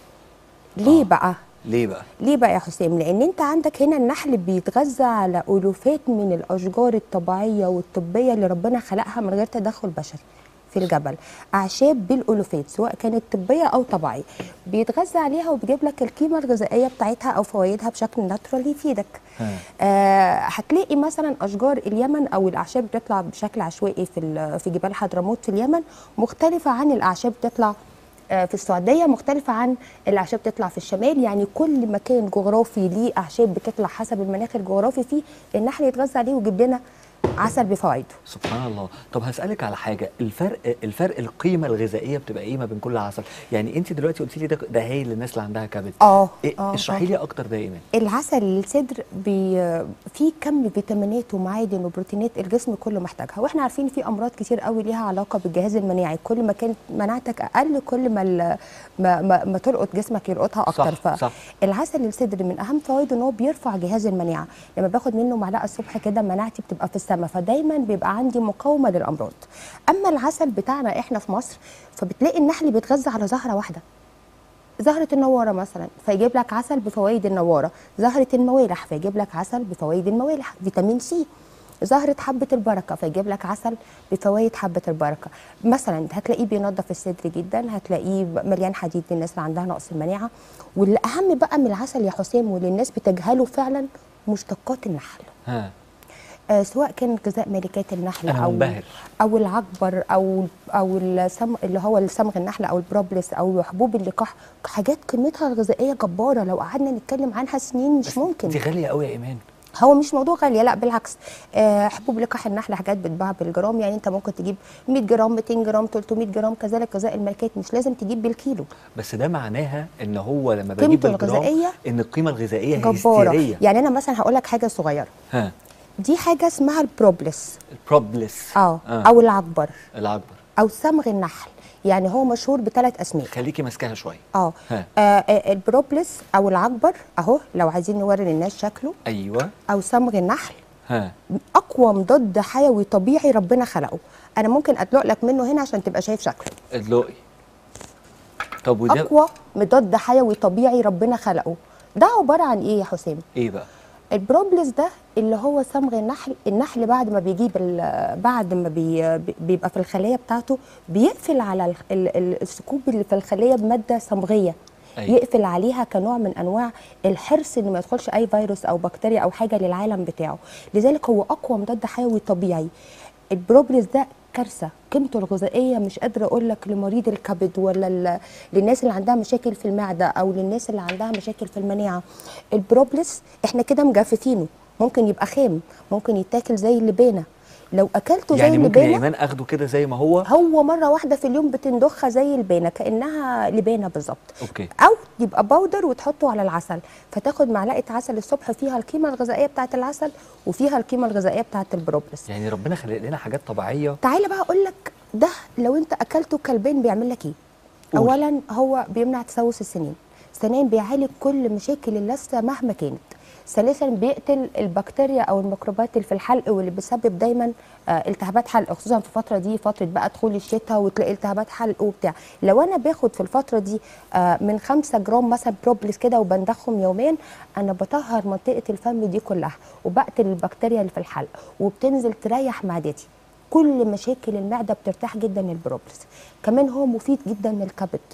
ليه آه. بقى ليه بقى ليه بقى يا حسام لان انت عندك هنا النحل بيتغذى على الوفات من الاشجار الطبيعيه والطبيه اللي ربنا خلقها من غير تدخل بشري في الجبل اعشاب بالالوفات سواء كانت طبيه او طبيعيه بيتغذى عليها وبيجيب لك القيمه الغذائيه بتاعتها او فوائدها بشكل ناترال يفيدك ها. آه هتلاقي مثلا اشجار اليمن او الاعشاب بتطلع بشكل عشوائي في ال- في جبال حضرموت في اليمن مختلفه عن الاعشاب بتطلع آه، في السعوديه مختلفه عن الاعشاب بتطلع في الشمال يعني كل مكان جغرافي ليه اعشاب بتطلع حسب المناخ الجغرافي فيه النحل يتغذى عليه ويجيب لنا عسل بفوائده سبحان الله طب هسألك على حاجة الفرق الفرق القيمة الغذائية بتبقى ايه ما بين كل عسل يعني انت دلوقتي قلت لي ده ده هايل للناس اللي عندها كبد اه إيه اه اشرحي آه. لي اكتر ده يا ايمان العسل الصدر بي فيه كم فيتامينات ومعادن وبروتينات الجسم كله محتاجها واحنا عارفين في امراض كتير قوي ليها علاقه بالجهاز المناعي كل ما كانت مناعتك اقل كل ما ال- ما, ما, ما تلقط جسمك يلقطها اكتر صح، صح. فالعسل الصدر من اهم فوائده ان هو بيرفع جهاز المناعه لما باخد منه معلقه الصبح كده مناعتي بتبقى في السماء فدايما بيبقى عندي مقاومه للامراض اما العسل بتاعنا احنا في مصر فبتلاقي النحل بيتغذى على زهره واحده زهرة النوارة مثلا فيجيب لك عسل بفوائد النوارة زهرة الموالح فيجيب لك عسل بفوائد الموالح فيتامين سي زهرة حبة البركة فيجيب لك عسل بفوائد حبة البركة مثلا هتلاقيه بينظف الصدر جدا هتلاقيه مليان حديد للناس اللي عندها نقص المناعة والأهم بقى من العسل يا حسام واللي الناس بتجهله فعلا مشتقات النحل ها آه سواء كان غذاء ملكات النحل أنا او منبهر. او العكبر او او السم اللي هو الصمغ النحل او البروبلس او حبوب اللقاح حاجات قيمتها الغذائيه جباره لو قعدنا نتكلم عنها سنين مش ممكن دي غالية قوي يا ايمان هو مش موضوع غاليه لا بالعكس آه حبوب لقاح النحل حاجات بتتباع بالجرام يعني انت ممكن تجيب 100 جرام 200 جرام 300 جرام كذلك غذاء الملكات مش لازم تجيب بالكيلو بس ده معناها ان هو لما بجيب قيمته بالجرام الغذائية ان القيمة الغذائية جباره هستيرية يعني انا مثلا هقول لك حاجه صغيره ها دي حاجه اسمها البروبلس البروبلس اه او العكبر العكبر او صمغ النحل يعني هو مشهور بثلاث اسماء خليكي ماسكاها شوية اه ها. آه، آه، البروبلس او العكبر اهو لو عايزين نوري للناس شكله ايوه او صمغ النحل ها اقوى مضاد حيوي طبيعي ربنا خلقه انا ممكن ادلق لك منه هنا عشان تبقى شايف شكله ادلقي طب وده اقوى مضاد حيوي طبيعي ربنا خلقه ده عباره عن ايه يا حسام ايه بقى البروبلس ده اللي هو صمغ النحل النحل بعد ما بيجيب ال- بعد ما بي بيبقى في الخليه بتاعته بيقفل على ال- ال- ال- الثقوب اللي في الخليه بماده صمغيه أيوة. يقفل عليها كنوع من انواع الحرص ان ما يدخلش اي فيروس او بكتيريا او حاجه للعالم بتاعه لذلك هو اقوى مضاد حيوي طبيعي البروبلس ده كارثه قيمته الغذائيه مش قادره اقول لك لمريض الكبد ولا ل- للناس اللي عندها مشاكل في المعده او للناس اللي عندها مشاكل في المناعه البروبلس احنا كده مجففينه ممكن يبقى خام ممكن يتاكل زي اللبانه لو اكلته زي يعني ممكن يا اللبانه ايمان اخده كده زي ما هو هو مره واحده في اليوم بتندخها زي البانه كانها لبانه بالظبط اوكي او يبقى باودر وتحطه على العسل فتاخد معلقه عسل الصبح فيها القيمه الغذائيه بتاعه العسل وفيها القيمه الغذائيه بتاعه البروبلس يعني ربنا خلق لنا حاجات طبيعيه تعالى بقى اقول لك ده لو انت اكلته كلبين بيعمل لك ايه قول. اولا هو بيمنع تسوس السنين ثانيا بيعالج كل مشاكل اللثه مهما كانت ثالثا بيقتل البكتيريا او الميكروبات اللي في الحلق واللي بتسبب دايما آه، التهابات حلق خصوصا في الفتره دي فتره بقى دخول الشتاء وتلاقي التهابات حلق وبتاع لو انا باخد في الفتره دي آه، من 5 جرام مثلا بروبلس كده وبندخهم يوميا انا بطهر منطقه الفم دي كلها وبقتل البكتيريا اللي في الحلق وبتنزل تريح معدتي كل مشاكل المعده بترتاح جدا من البروبلس كمان هو مفيد جدا للكبد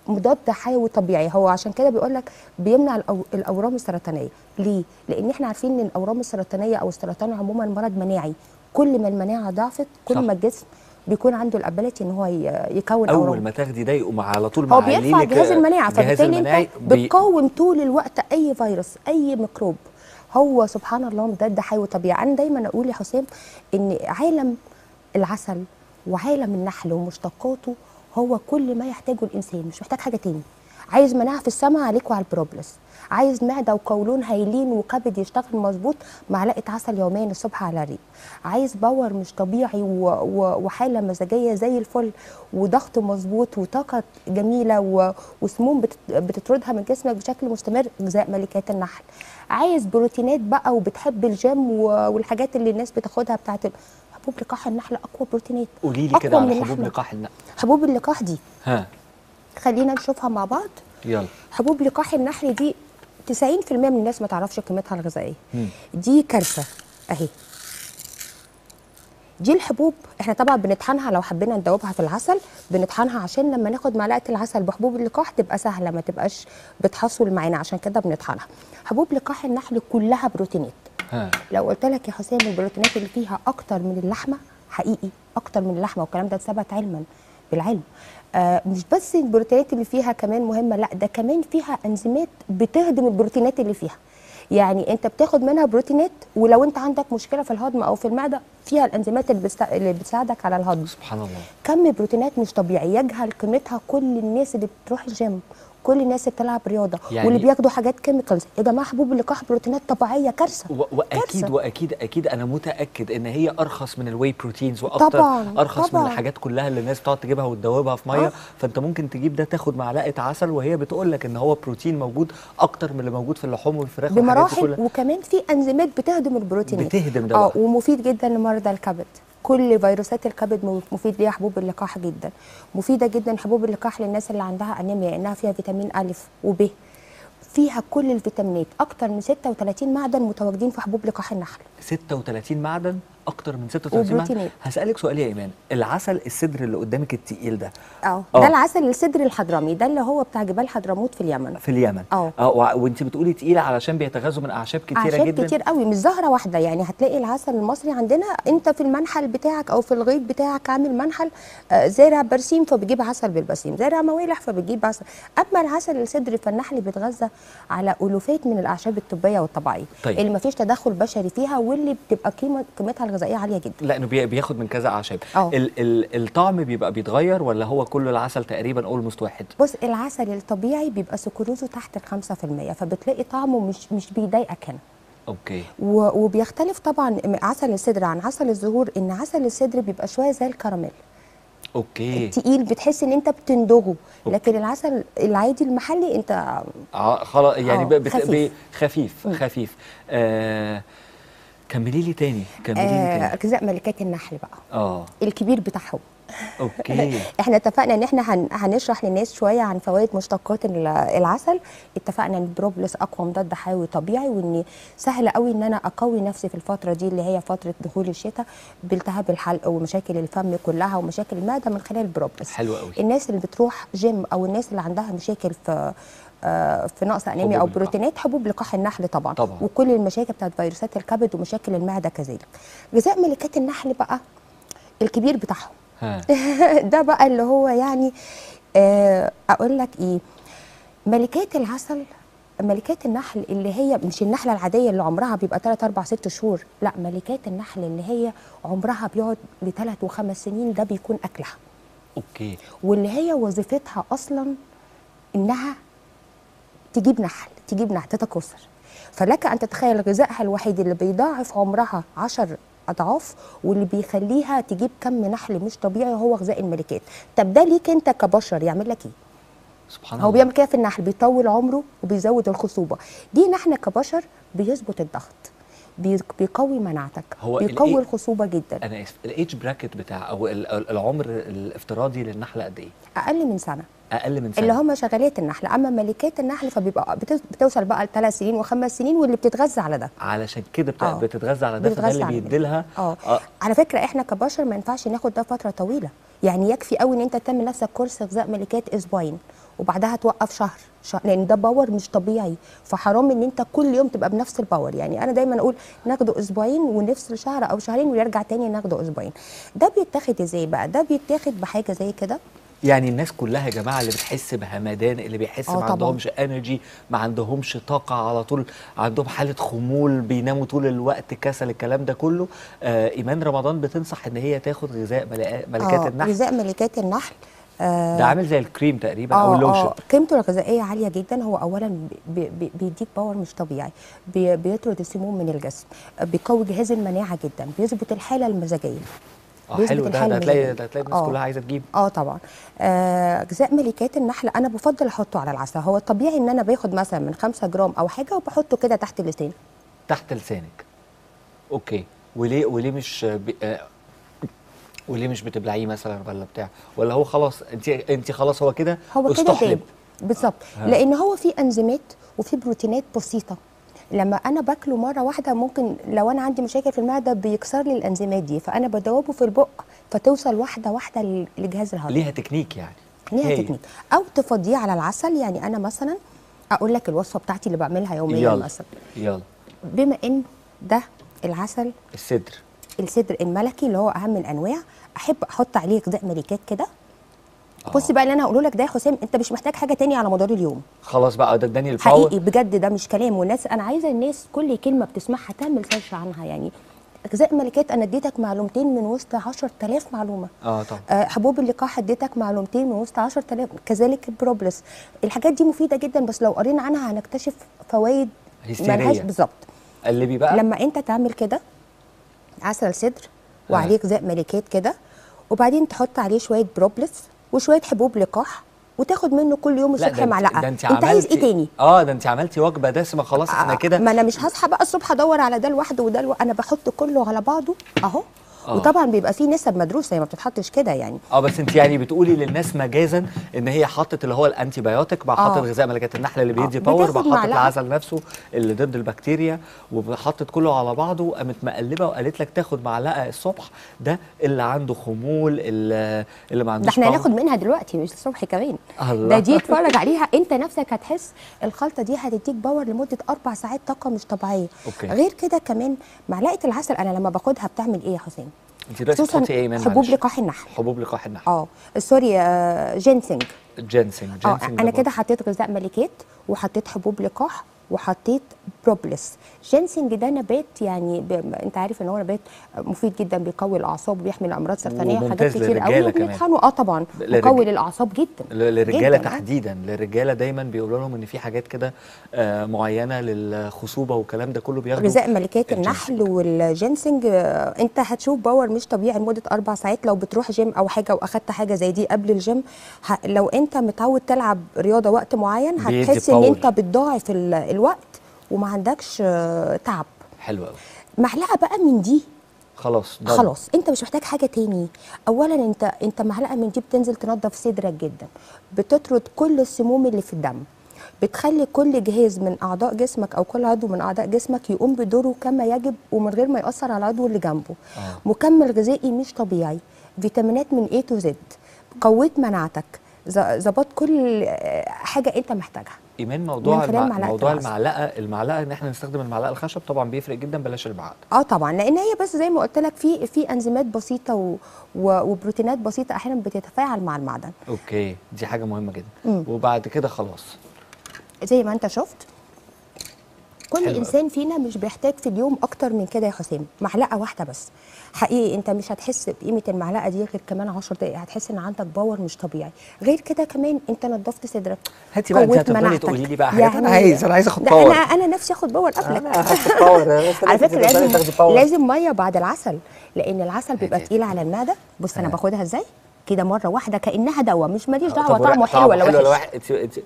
مضاد حيوي طبيعي هو عشان كده بيقول لك بيمنع الأو- الاورام السرطانيه ليه لان احنا عارفين ان الاورام السرطانيه او السرطان عموما مرض مناعي كل ما المناعه ضعفت كل صح. ما الجسم بيكون عنده الابيلتي ان هو ي- يكون اول اورام ما تاخدي ده يقوم على طول هو معلي بيرفع لك جهاز المناعه الجهاز فبالتالي المناعي انت بي- بتقاوم طول الوقت اي فيروس اي ميكروب هو سبحان الله مضاد حيوي طبيعي انا دايما اقول يا حسام ان عالم العسل وعالم النحل ومشتقاته هو كل ما يحتاجه الانسان مش محتاج حاجه تاني عايز مناعه في السماء عليك وعلى البروبلس عايز معده وقولون هايلين وكبد يشتغل مظبوط معلقه عسل يوميا الصبح على الريق عايز باور مش طبيعي و... و... وحاله مزاجيه زي الفل وضغط مظبوط وطاقه جميله و... وسموم بت... بتطردها من جسمك بشكل مستمر غذاء ملكات النحل عايز بروتينات بقى وبتحب الجيم و... والحاجات اللي الناس بتاخدها بتاعت ال- حبوب لقاح النحل اقوى بروتينات قولي لي كده أقوى على من حبوب اللحمة. لقاح النقل حبوب اللقاح دي ها خلينا نشوفها مع بعض يلا حبوب لقاح النحل دي 90% من الناس ما تعرفش قيمتها الغذائيه مم. دي كارثه اهي دي الحبوب احنا طبعا بنطحنها لو حبينا ندوبها في العسل بنطحنها عشان لما ناخد معلقه العسل بحبوب اللقاح تبقى سهله ما تبقاش بتحصل معانا عشان كده بنطحنها حبوب لقاح النحل كلها بروتينات ها لو قلت لك يا حسام البروتينات اللي فيها اكتر من اللحمه حقيقي اكتر من اللحمه والكلام ده اتثبت علما بالعلم آه مش بس البروتينات اللي فيها كمان مهمه لا ده كمان فيها انزيمات بتهضم البروتينات اللي فيها يعني انت بتاخد منها بروتينات ولو انت عندك مشكله في الهضم او في المعده فيها الانزيمات اللي, بست... اللي بتساعدك على الهضم سبحان الله كم بروتينات مش طبيعي يجهل قيمتها كل الناس اللي بتروح الجيم كل الناس اللي بتلعب رياضه يعني- واللي بياخدوا حاجات كيميكالز يا جماعه حبوب اللقاح بروتينات طبيعيه كارثه و- واكيد كارثة. واكيد اكيد انا متاكد ان هي ارخص من الواي بروتينز واكتر طبعاً، ارخص طبعاً. من الحاجات كلها اللي الناس بتقعد تجيبها وتدوبها في ميه آه. فانت ممكن تجيب ده تاخد معلقه عسل وهي بتقول لك ان هو بروتين موجود اكتر من اللي موجود في اللحوم والفراخ والحاجات دي بمراحل كلها وكمان في انزيمات بتهضم البروتينات بتهضم ده اه بقى. ومفيد جدا لمرضى الكبد كل فيروسات الكبد م- مفيد ليها حبوب اللقاح جدا مفيده جدا حبوب اللقاح للناس اللي عندها انيميا لانها فيها فيتامين الف وب فيها كل الفيتامينات اكتر من 36 معدن متواجدين في حبوب لقاح النحل 36 معدن اكتر من 36 معدن وبروتينات. هسالك سؤال يا ايمان العسل الصدر اللي قدامك التقيل ده اه آه. ده العسل الصدر الحضرمي ده اللي هو بتاع جبال حضرموت في اليمن في اليمن آه. اه وع- وانت بتقولي تقيله علشان بيتغذوا من اعشاب كتيره اعشاب جدا كتير قوي مش زهره واحده يعني هتلاقي العسل المصري عندنا انت في المنحل بتاعك او في الغيط بتاعك عامل منحل آه، زارع برسيم فبتجيب عسل بالبرسيم زارع موالح فبتجيب عسل اما العسل الصدري فالنحل بيتغذى على الوفات من الاعشاب الطبيه والطبيعيه طيب. اللي ما فيش تدخل بشري فيها واللي بتبقى قيمه قيمتها الغذائيه عاليه جدا لانه بي- بياخد من كذا اعشاب آه. ال ال الطعم بيبقى بيتغير ولا هو كله العسل تقريبا اولموست واحد بص العسل الطبيعي بيبقى سكروزه تحت ال 5% فبتلاقي طعمه مش مش بيضايقك هنا اوكي و- وبيختلف طبعا عسل الصدر عن عسل الزهور ان عسل الصدر بيبقى شويه زي الكراميل اوكي تقيل بتحس ان انت بتندغه أوكي. لكن العسل العادي المحلي انت اه خلاص يعني آه، ب- بت- خفيف. بي- خفيف مم. خفيف آه كملي لي تاني كملي لي آه تاني غذاء ملكات النحل بقى اه الكبير بتاعهم اوكي احنا اتفقنا ان احنا هن هنشرح للناس شويه عن فوائد مشتقات ال- العسل اتفقنا ان البروبلس اقوى مضاد حيوي طبيعي وان سهل قوي ان انا اقوي نفسي في الفتره دي اللي هي فتره دخول الشتاء بالتهاب الحلق ومشاكل الفم كلها ومشاكل المعده من خلال البروبلس حلو قوي الناس اللي بتروح جيم او الناس اللي عندها مشاكل في آه، في نقص انيميا حبوب او اللقاح. بروتينات حبوب لقاح النحل طبعا طبعاً. وكل المشاكل بتاعت فيروسات الكبد ومشاكل المعده كذلك غذاء ملكات النحل بقى الكبير بتاعهم ها ده بقى اللي هو يعني آه، اقول لك ايه ملكات العسل ملكات النحل اللي هي مش النحله العاديه اللي عمرها بيبقى 3 4 6 شهور لا ملكات النحل اللي هي عمرها بيقعد لثلاث وخمس سنين ده بيكون اكلها اوكي واللي هي وظيفتها اصلا انها تجيب نحل تجيب نحل تتكاثر فلك ان تتخيل غذائها الوحيد اللي بيضاعف عمرها عشر اضعاف واللي بيخليها تجيب كم نحل مش طبيعي هو غذاء الملكات طب ده ليك انت كبشر يعمل لك ايه سبحان هو الله بيعمل كده في النحل بيطول عمره وبيزود الخصوبه دي نحن كبشر بيظبط الضغط بي- بيقوي مناعتك هو بيقوي الإيه؟ الخصوبه جدا انا اسف الايدج براكت بتاع او ال- ال- العمر الافتراضي للنحله قد ايه اقل من سنه اقل من سنه اللي هم شغالات النحل اما ملكات النحل فبيبقى بتوص- بتوصل بقى لثلاث سنين وخمس سنين واللي بتتغذى على ده علشان كده بت... آه. بتتغذى على ده فده بتتغذى اللي على ده. بيدي لها اه آه. على فكره احنا كبشر ما ينفعش ناخد ده فتره طويله يعني يكفي قوي ان انت تعمل نفسك كورس غذاء ملكات اسبوعين وبعدها توقف شهر شهر لان ده باور مش طبيعي فحرام ان انت كل يوم تبقى بنفس الباور يعني انا دايما اقول ناخده اسبوعين ونفصل شهر او شهرين ونرجع تاني ناخده اسبوعين ده بيتاخد ازاي بقى ده بيتاخد بحاجه زي كده يعني الناس كلها يا جماعه اللي بتحس بهمدان اللي بيحس آه ما طبعاً. عندهمش انرجي ما عندهمش طاقه على طول عندهم حاله خمول بيناموا طول الوقت كسل الكلام ده كله آه ايمان رمضان بتنصح ان هي تاخد غذاء ملكات, ملكات آه، النحل غذاء ملكات النحل آه ده عامل زي الكريم تقريبا او اه اللوشن اه قيمته الغذائيه عاليه جدا هو اولا بي بي بيديك باور مش طبيعي بي بيطرد السموم من الجسم آه، بيقوي جهاز المناعه جدا بيظبط الحاله المزاجيه اه بيثبت حلو ده الحالة ده هتلاقي المزاجية. ده هتلاقي الناس آه. كلها عايزه تجيب اه طبعا آه غذاء ملكات النحل انا بفضل احطه على العسل هو الطبيعي ان انا باخد مثلا من 5 جرام او حاجه وبحطه كده تحت اللسان تحت لسانك اوكي وليه وليه مش بي... آه وليه مش بتبلعيه مثلا ولا بتاع ولا هو خلاص انت انت خلاص هو كده هو كده استحلب. داب بالظبط ها. لان هو فيه انزيمات وفيه بروتينات بسيطه لما انا باكله مره واحده ممكن لو انا عندي مشاكل في المعده بيكسر لي الانزيمات دي فانا بدوبه في البق فتوصل واحده واحده ل- لجهاز الهضم ليها تكنيك يعني ليها هي. تكنيك او تفضيه على العسل يعني انا مثلا اقول لك الوصفه بتاعتي اللي بعملها يوميا يلا مثلا يلا بما ان ده العسل الصدر الصدر الملكي اللي هو اهم الانواع احب احط عليه غذاء ملكات كده آه. بص بقى اللي انا هقوله لك ده يا حسام انت مش محتاج حاجه تانية على مدار اليوم خلاص بقى ده اداني الباور حقيقي بجد ده مش كلام والناس انا عايزه الناس كل كلمه بتسمعها تعمل سيرش عنها يعني غذاء ملكات انا اديتك معلومتين من وسط 10000 معلومه اه طبعا آه، حبوب اللقاح اديتك معلومتين من وسط 10000 كذلك البروبلس الحاجات دي مفيده جدا بس لو قرينا عنها هنكتشف فوائد هستيرية. ملهاش بالظبط قلبي بقى لما انت تعمل كده عسل صدر وعليه غذاء ملكات كده وبعدين تحط عليه شويه بروبلس وشويه حبوب لقاح وتاخد منه كل يوم لا الصبح ده انت- معلقه ده انت انت عايز عملتي- ايه تاني اه ده انت عملتي وجبه دسمه خلاص احنا آه، كده ما انا مش هصحى بقى الصبح ادور على ده لوحده وده لوحده انا بحط كله على بعضه اهو آه. وطبعا بيبقى فيه نسب مدروسه هي ما بتتحطش كده يعني اه بس انت يعني بتقولي للناس مجازا ان هي حطت اللي هو الانتي بايوتيك مع آه. حطت غذاء ملكات النحل اللي بيدي آه. باور مع بتاخد حطت معلقة. العسل نفسه اللي ضد البكتيريا وحطت كله على بعضه وقامت مقلبه وقالت لك تاخد معلقه الصبح ده اللي عنده خمول اللي, اللي ما ده عندوش احنا باور. هناخد منها دلوقتي مش الصبح كمان الله. ده دي اتفرج عليها انت نفسك هتحس الخلطه دي هتديك باور لمده اربع ساعات طاقه مش طبيعيه أوكي. غير كده كمان معلقه العسل انا لما باخدها بتعمل ايه يا حسين انت دلوقتي خصوصاً بتحطي ايه يا ايمان حبوب معلش؟ لقاح النحل حبوب لقاح النحل اه سوري آه، جينسينج جينسينج اه جينسينج انا ده كده حطيت غذاء ملكات وحطيت حبوب لقاح وحطيت بروبلس جينسينج ده نبات يعني ب... انت عارف ان هو نبات مفيد جدا بيقوي الاعصاب وبيحمي الامراض السرطانيه وحاجات وممتاز كتير قوي للرجالة كمان. وبيطحنوا اه طبعا للرج- مقوي للاعصاب جدا ل- للرجاله جداً، آه. تحديدا للرجاله دايما بيقولوا لهم ان في حاجات كده آه معينه للخصوبه والكلام ده كله بياخدوا غذاء ملكات الجينسينج. النحل والجينسينج آه، انت هتشوف باور مش طبيعي لمده اربع ساعات لو بتروح جيم او حاجه واخدت حاجه زي دي قبل الجيم ه... لو انت متعود تلعب رياضه وقت معين بيدي هتحس ان باور. انت بتضاعف ال- الوقت وما عندكش آه، تعب حلو قوي معلقه بقى من دي خلاص ده خلاص انت مش محتاج حاجه تاني اولا انت انت معلقه من دي بتنزل تنظف صدرك جدا بتطرد كل السموم اللي في الدم بتخلي كل جهاز من اعضاء جسمك او كل عضو من اعضاء جسمك يقوم بدوره كما يجب ومن غير ما ياثر على العضو اللي جنبه آه. مكمل غذائي مش طبيعي فيتامينات من A تو Z قويت مناعتك ز- ظبط كل آه، حاجه انت محتاجها ايمان موضوع من خلال المع... معلقة موضوع العسل. المعلقه المعلقه ان احنا نستخدم المعلقه الخشب طبعا بيفرق جدا بلاش البعض اه طبعا لان هي بس زي ما قلت لك في في انزيمات بسيطه و و وبروتينات بسيطه احيانا بتتفاعل مع المعدن اوكي دي حاجه مهمه جدا مم. وبعد كده خلاص زي ما انت شفت كل حلو انسان فينا مش بيحتاج في اليوم اكتر من كده يا حسام معلقه واحده بس حقيقي انت مش هتحس بقيمه المعلقه دي غير كمان 10 دقائق هتحس ان عندك باور مش طبيعي غير كده كمان انت نظفت صدرك هاتي بقى انت قويت هتفضلي مناعتك. تقولي لي بقى حاجات انا يعني عايز انا عايز اخد ده باور انا انا نفسي اخد باور قبلك انا هاخد باور على فكره تاخدي لازم باور. لازم ميه بعد العسل لان العسل بيبقى هاتي. تقيل على المعده بص انا آه. باخدها ازاي كده مره واحده كانها دواء مش ماليش طب دعوه ولا- طعمه حلو ولا حلو ولا وحش وحش انت انت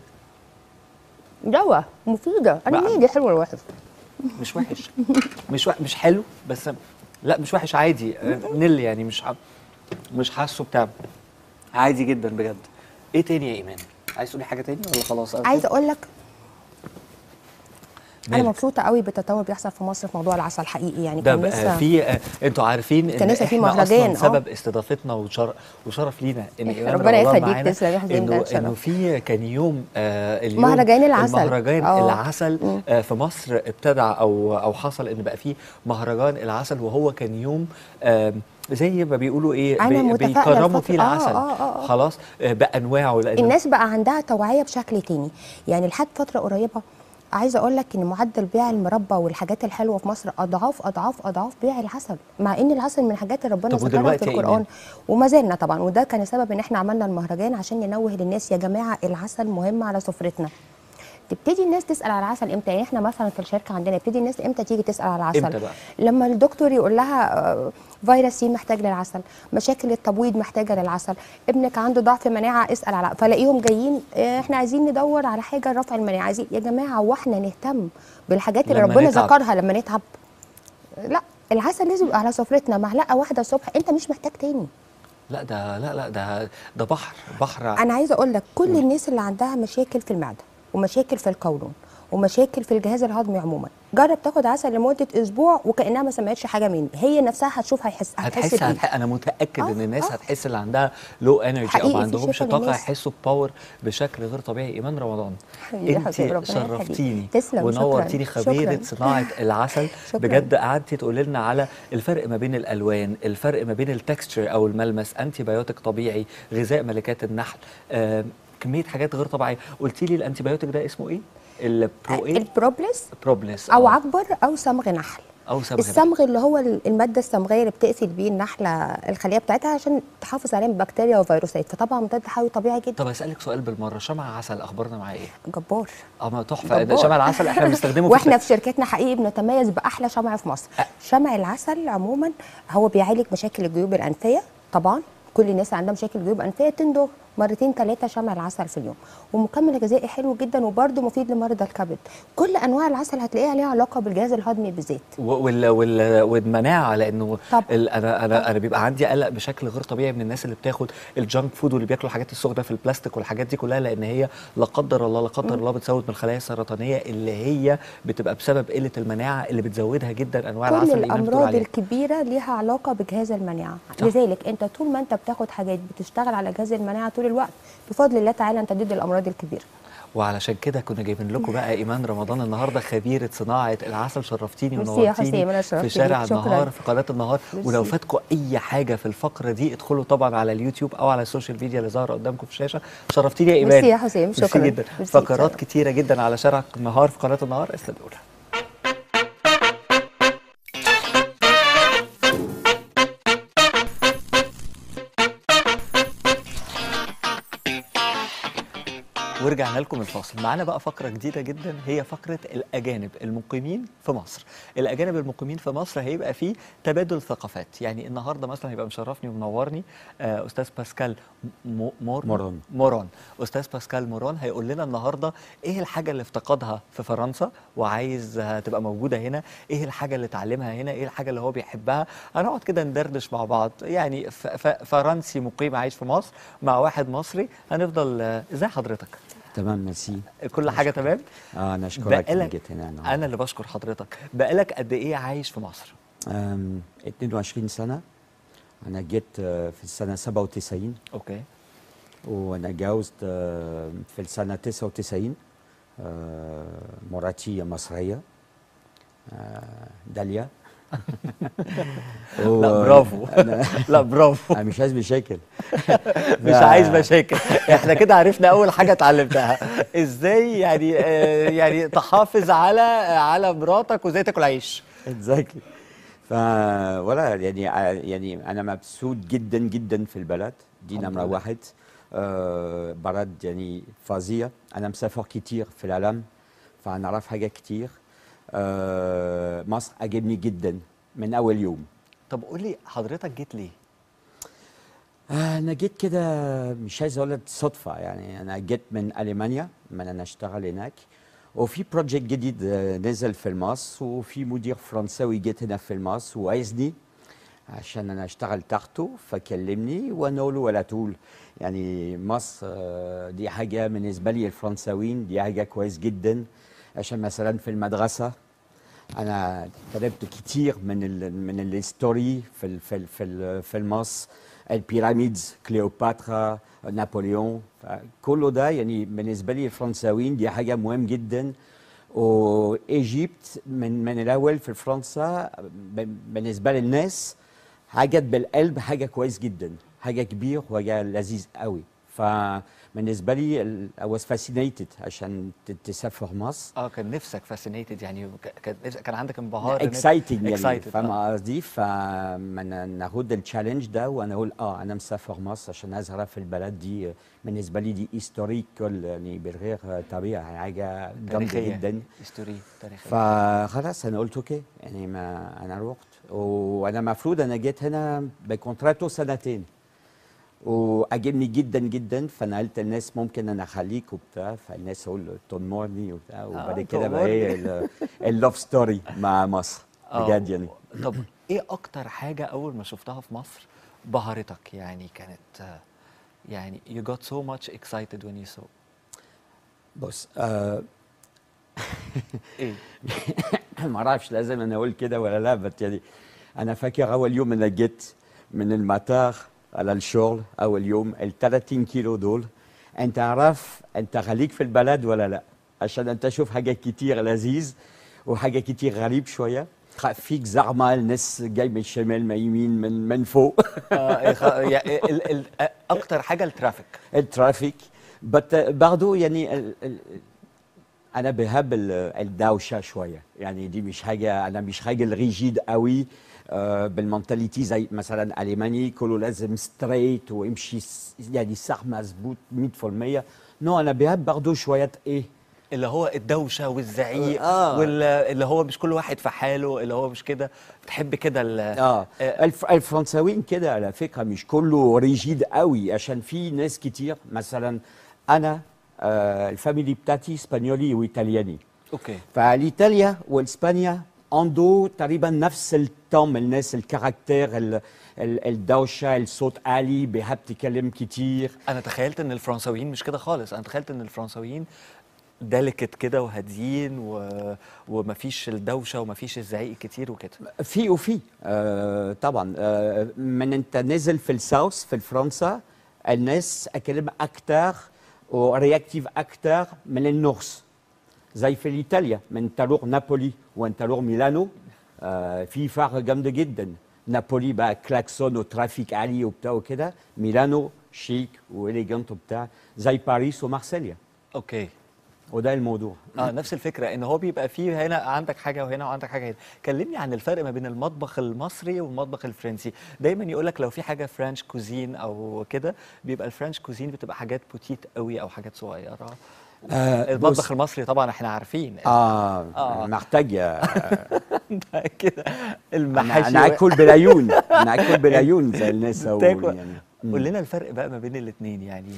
دواء مفيده انا بقى. مالي حلو ولا وحش مش وحش مش وح... مش حلو بس لا مش وحش عادي آه، نل يعني مش ح... مش حاسه بتاع عادي جدا بجد ايه تاني يا ايمان عايز تقولي حاجه تاني ولا خلاص عايزه اقول لك انا مالك؟ مبسوطه قوي بالتطور بيحصل في مصر في موضوع العسل حقيقي يعني ده كان بقى لسه في آه، انتوا عارفين كان ان لسه في احنا مهرجان، اصلا آه. سبب استضافتنا وشرف وشرف لينا ان ايمان ربنا رمضان يخليك، معانا تسلم يا حسين، ده انه شرف. انه في كان يوم آه اليوم مهرجان العسل. المهرجان آه. العسل آه في مصر ابتدع او او حصل ان بقى في مهرجان العسل وهو كان يوم آه زي ما بيقولوا ايه أنا بي- متفائلة بيكرموا الفترة- فيه آه، العسل آه، آه، آه. خلاص آه بانواعه لان الناس بقى عندها توعيه بشكل تاني يعني لحد فتره قريبه عايزه اقول لك ان معدل بيع المربى والحاجات الحلوه في مصر اضعاف اضعاف اضعاف بيع العسل مع ان العسل من الحاجات اللي ربنا طب ذكرها ودلوقتي في يا القران إيمان؟ وما زلنا طبعا وده كان السبب ان احنا عملنا المهرجان عشان ننوه للناس يا جماعه العسل مهم على سفرتنا تبتدي الناس تسال على العسل امتى يعني احنا مثلا في الشركه عندنا يبتدي الناس امتى تيجي تسال على العسل إمتى بقى؟ لما الدكتور يقول لها آه، فيروس سي محتاج للعسل مشاكل التبويض محتاجه للعسل ابنك عنده ضعف مناعه اسال على فلاقيهم جايين آه، احنا عايزين ندور على حاجه رفع المناعه عايزين يا جماعه واحنا نهتم بالحاجات اللي لما ربنا نتعب. ذكرها لما نتعب لا العسل لازم يبقى على سفرتنا معلقه واحده الصبح انت مش محتاج تاني لا ده لا لا ده ده بحر بحر انا عايزه اقول لك كل الناس اللي عندها مشاكل في المعده ومشاكل في القولون ومشاكل في الجهاز الهضمي عموما جرب تاخد عسل لمده اسبوع وكانها ما سمعتش حاجه مني هي نفسها هتشوف هيحس هتحس هتحس بايه هتح... انا متاكد آه، ان الناس آه. هتحس اللي عندها لو انرجي او حقيقي ما في عندهمش شفا طاقه للناس. يحسوا بباور بشكل غير طبيعي ايمان رمضان حبيبي يا انت حبيبي، ربنا شرفتيني يخليك. تسلم، ونورتيني شكراً، خبيره شكراً. صناعه العسل شكراً. بجد قعدتي تقولي لنا على الفرق ما بين الالوان الفرق ما بين التكستشر او الملمس انتي بايوتيك طبيعي غذاء ملكات النحل آم، كميه حاجات غير طبيعيه قلتي لي الانتي بايوتيك ده اسمه ايه البرو ايه البروبلس بروبلس او آه. عكبر او صمغ نحل او صبغ الصمغ اللي هو ال- الماده الصمغيه اللي بتقتل بيه النحله الخليه بتاعتها عشان تحافظ عليها من بكتيريا وفيروسات فطبعا مضاد حيوي طبيعي جدا طب اسالك سؤال بالمره شمع عسل اخبارنا معاه ايه جبار اه ما تحفه ده جبار. شمع العسل احنا بنستخدمه في واحنا في شركتنا حقيقي بنتميز باحلى شمع في مصر شمع العسل عموما هو بيعالج مشاكل الجيوب الانفيه طبعا كل الناس اللي عندها مشاكل جيوب انفيه تندغ مرتين ثلاثه شمع العسل في اليوم ومكمل غذائي حلو جدا وبرده مفيد لمرضى الكبد كل انواع العسل هتلاقيها ليها علاقه بالجهاز الهضمي بالذات و- وال وال والمناعه لانه طبعا. ال- انا انا انا بيبقى عندي قلق بشكل غير طبيعي من الناس اللي بتاخد الجانك فود واللي بياكلوا الحاجات السخنه في البلاستيك والحاجات دي كلها لان هي لا قدر الله لا قدر الله بتزود من الخلايا السرطانيه اللي هي بتبقى بسبب قله المناعه اللي بتزودها جدا انواع كل العسل اللي إيمان بتقول الامراض عليها. الكبيره ليها علاقه بجهاز المناعه صح. لذلك انت طول ما انت بتاخد حاجات بتشتغل على جهاز المناعه طول الوقت بفضل الله تعالى انت ضد الامراض الكبيره وعلشان كده كنا جايبين لكم بقى ايمان رمضان النهارده خبيره صناعه العسل شرفتيني ميرسي يا ونورتيني حسين، أنا في شرفت شارع بيك، شكراً. النهار في قناه النهار ميرسي. ولو فاتكم اي حاجه في الفقره دي ادخلوا طبعا على اليوتيوب او على السوشيال ميديا اللي ظاهره قدامكم في الشاشه شرفتيني يا ايمان ميرسي يا حسين، ميرسي شكراً. جدا ميرسي، فقرات شكراً. كتيره جدا على شارع النهار في قناه النهار استنونا ورجعنا لكم الفاصل معانا بقى فقرة جديدة جدا هي فقرة الأجانب المقيمين في مصر الأجانب المقيمين في مصر هيبقى فيه تبادل ثقافات يعني النهاردة مثلا هيبقى مشرفني ومنورني آه، أستاذ باسكال م- مور موران. موران أستاذ باسكال موران هيقول لنا النهاردة إيه الحاجة اللي افتقدها في فرنسا وعايزها تبقى موجودة هنا إيه الحاجة اللي اتعلمها هنا إيه الحاجة اللي هو بيحبها هنقعد كده ندردش مع بعض يعني ف- ف- فرنسي مقيم عايش في مصر مع واحد مصري هنفضل آه، إزاي حضرتك تمام ميرسي كل حاجه تمام اه انا اشكرك انك بقالك جيت هنا النهاردة. انا اللي بشكر حضرتك بقالك قد ايه عايش في مصر أم، 22 سنه انا جيت آه، في السنه 97 اوكي وانا جوزت آه، في السنه 99 آه، مراتي مصريه آه، داليا و- لا برافو أنا- لا برافو انا مش عايز مشاكل مش عايز مشاكل احنا كده عرفنا اول حاجه اتعلمتها ازاي يعني آه يعني تحافظ على على مراتك وازاي تاكل عيش اكزاكتلي ف ولا يعني يعني انا مبسوط جدا جدا في البلد دي الحمد نمره لله. واحد آه بلد يعني فظيع انا مسافر كتير في العالم فانا اعرف حاجات كتير آه مصر عجبني جدا من اول يوم طب قول لي حضرتك جيت ليه آه، انا جيت كده مش عايز اقول لك صدفه يعني انا جيت من المانيا من انا اشتغل هناك وفي بروجكت جديد آه، نزل في مصر وفي مدير فرنساوي جيت هنا في مصر وعايزني عشان انا اشتغل تحته فكلمني وانا اقول له ولا طول يعني مصر آه، دي حاجه بالنسبه لي الفرنساويين دي حاجه كويس جدا عشان مثلا في المدرسه انا كتبت كتير من ال من الهيستوري في ال في ال في, ال في المص البيراميدز كليوباترا نابليون كله ده يعني بالنسبه لي الفرنساويين دي حاجه مهم جدا وايجيبت من من الاول في فرنسا ب- بالنسبه للناس حاجه بالقلب حاجه كويس جدا حاجه كبير وحاجه لذيذ قوي فبالنسبه لي ال- I was fascinated عشان ت- تسافر مصر اه كان نفسك فاسينيتد يعني ك- كان نفسك كان عندك انبهار إن- اكسايتنج يعني excited، فاهم آه. قصدي فمن ناخد التشالنج ده وانا اقول اه انا مسافر مصر عشان ازرع في البلد دي بالنسبه لي دي هيستوريكال يعني بالغير طبيعي حاجه جامده تاريخية جدا هيستوري تاريخيه فخلاص انا قلت اوكي يعني ما انا رحت وانا المفروض انا جيت هنا بكونتراتو سنتين وعجبني جدا جدا فانا قلت الناس ممكن انا اخليك وبتاع فالناس تقول تنمرني وبتاع وبعد كده بقى ايه اللوف ستوري مع مصر آه. بجد يعني طب ايه اكتر حاجه اول ما شفتها في مصر بهرتك يعني كانت آه، يعني you got so much excited when you saw بص آه ايه ما اعرفش لازم انا اقول كده ولا لا بس يعني انا فاكر اول يوم انا جيت من المطار على الشغل اول يوم ال 30 كيلو دول انت عارف انت خليك في البلد ولا لا عشان انت تشوف حاجات كتير لذيذ وحاجه كتير غريب شويه فيك زعمه الناس جاي من الشمال من يمين من من فوق آه إخ- يعني ال ال آه، اكتر حاجه الترافيك الترافيك بس برضو يعني ال ال انا بحب ال- الدوشه شويه يعني دي مش حاجه انا مش راجل ريجيد قوي آه، بالمنتاليتي زي مثلا الماني كله لازم ستريت ويمشي س- يعني صح مظبوط 100% نو انا بحب برضو شويه ايه اللي هو الدوشه والزعيق آه. واللي هو مش كل واحد في حاله اللي هو مش كده بتحب كده ال- اه الف الفرنساويين كده على فكره مش كله ريجيد قوي عشان في ناس كتير مثلا انا آه الفاميلي بتاعتي اسبانيولي وايطالياني اوكي فالايطاليا واسبانيا عنده تقريبا نفس التوم الناس الكاركتير ال- ال- الدوشه الصوت عالي بيحب تكلم كتير انا تخيلت ان الفرنساويين مش كده خالص انا تخيلت ان الفرنساويين ديليكت كده وهاديين و... ومفيش الدوشه ومفيش الزعيق كتير وكده في وفي آه طبعا آه من انت نزل في الساوث في فرنسا الناس اكلم اكتر ورياكتيف اكتر من النورث زي في ايطاليا من تروح نابولي وانت تروح ميلانو آه في فرق جامد جدا نابولي بقى كلاكسون وترافيك عالي وبتاع وكده ميلانو شيك واليجانت وبتاع زي باريس ومارسيليا اوكي وده الموضوع اه نفس الفكره ان هو بيبقى فيه هنا عندك حاجه وهنا وعندك حاجه هنا كلمني عن الفرق ما بين المطبخ المصري والمطبخ الفرنسي دايما يقول لك لو في حاجه فرنش كوزين او كده بيبقى الفرنش كوزين بتبقى حاجات بوتيت قوي او حاجات صغيره آه المطبخ بص- المصري طبعا احنا عارفين اه, آه. محتاجه ده كده انا المحاشي انا اكل بالعيون انا اكل بالعيون زي الناس اقول تاكل يعني قول لنا الفرق بقى ما بين الاثنين يعني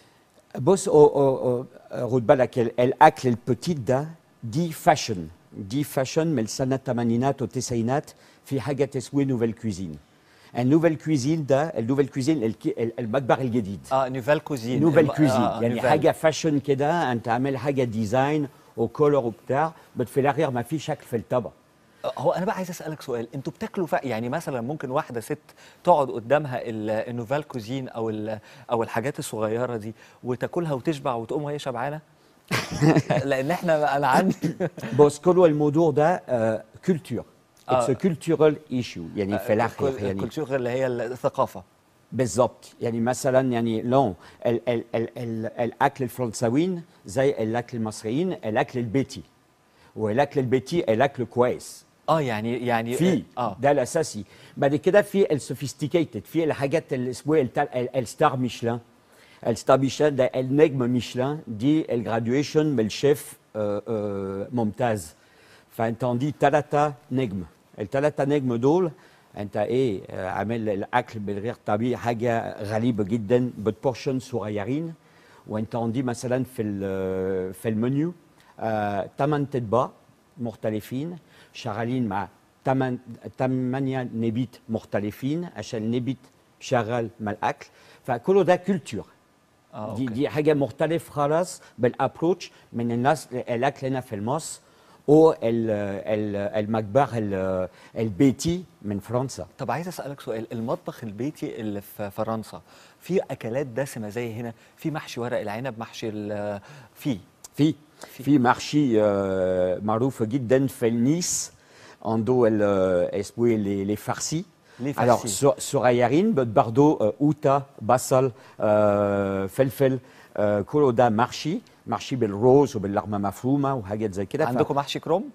بص أو أو أو خد بالك ال- الاكل البوتيت ده دي فاشن دي فاشن من سنه الثمانينات والتسعينات في حاجه تسوي نوفيل كوزين النوفيل كوزين ده النوفيل كوزين الك- ال- المطبخ الجديد اه نوفيل كوزين نوفيل الم- كوزين آه، يعني نوفيل. حاجه فاشن كده انت عامل حاجه ديزاين وكولر وبتاع بس في الاخر ما في شكل في الطبق هو انا بقى عايز اسالك سؤال انتوا بتاكلوا ف... يعني مثلا ممكن واحده ست تقعد قدامها ال- النوفال كوزين او ال... او الحاجات الصغيره دي وتاكلها وتشبع وتقوم وهي شبعانه لان احنا انا عندي بص كله الموضوع ده كولتور آه. اتس كولتورال ايشو يعني في الاخر الكل- يعني الكولتور اللي هي الثقافه بالضبط يعني مثلا يعني لون ال ال ال ال الاكل الفرنساويين زي الاكل المصريين الاكل البيتي والاكل البيتي الاكل كويس اه يعني يعني في اه ده الاساسي بعد كده في السوفيستيكيتد في الحاجات اللي اسمها التا- ال- الستار ميشلان الستار ميشلان ده النجم ميشلان دي الجراديويشن من الشيف آه، آه، ممتاز فانت عندي ثلاثة نجم الثلاثة نجم دول انت ايه آه، عامل الاكل بالغير طبيعي حاجة غريبة جدا بورشن صغيرين وانت عندي مثلا في ال- في المنيو آه، ثمان اطباق مختلفين شغالين مع ثمان ثمانية نبيت مختلفين عشان النبيت شغال مع الاكل فكله ده كولتور آه، دي أوكي. دي حاجه مختلف خالص بالابروتش من الناس الاكل هنا في مصر او ال- ال- المطبخ ال- البيتي من فرنسا طب عايز اسالك سؤال المطبخ البيتي اللي في فرنسا في اكلات دسمه زي هنا في محشي ورق العنب محشي ال- في في في محشي آه، معروف جدا في نيس عنده ال- اسمه لي لي فارسي لي alors فارسي. ص- صغيرين برضه آه، اوتا بصل آه، فلفل آه، كله ده محشي محشي بالروز وباللحمه مفرومه وحاجات زي كده ف- عندكم محشي كرنب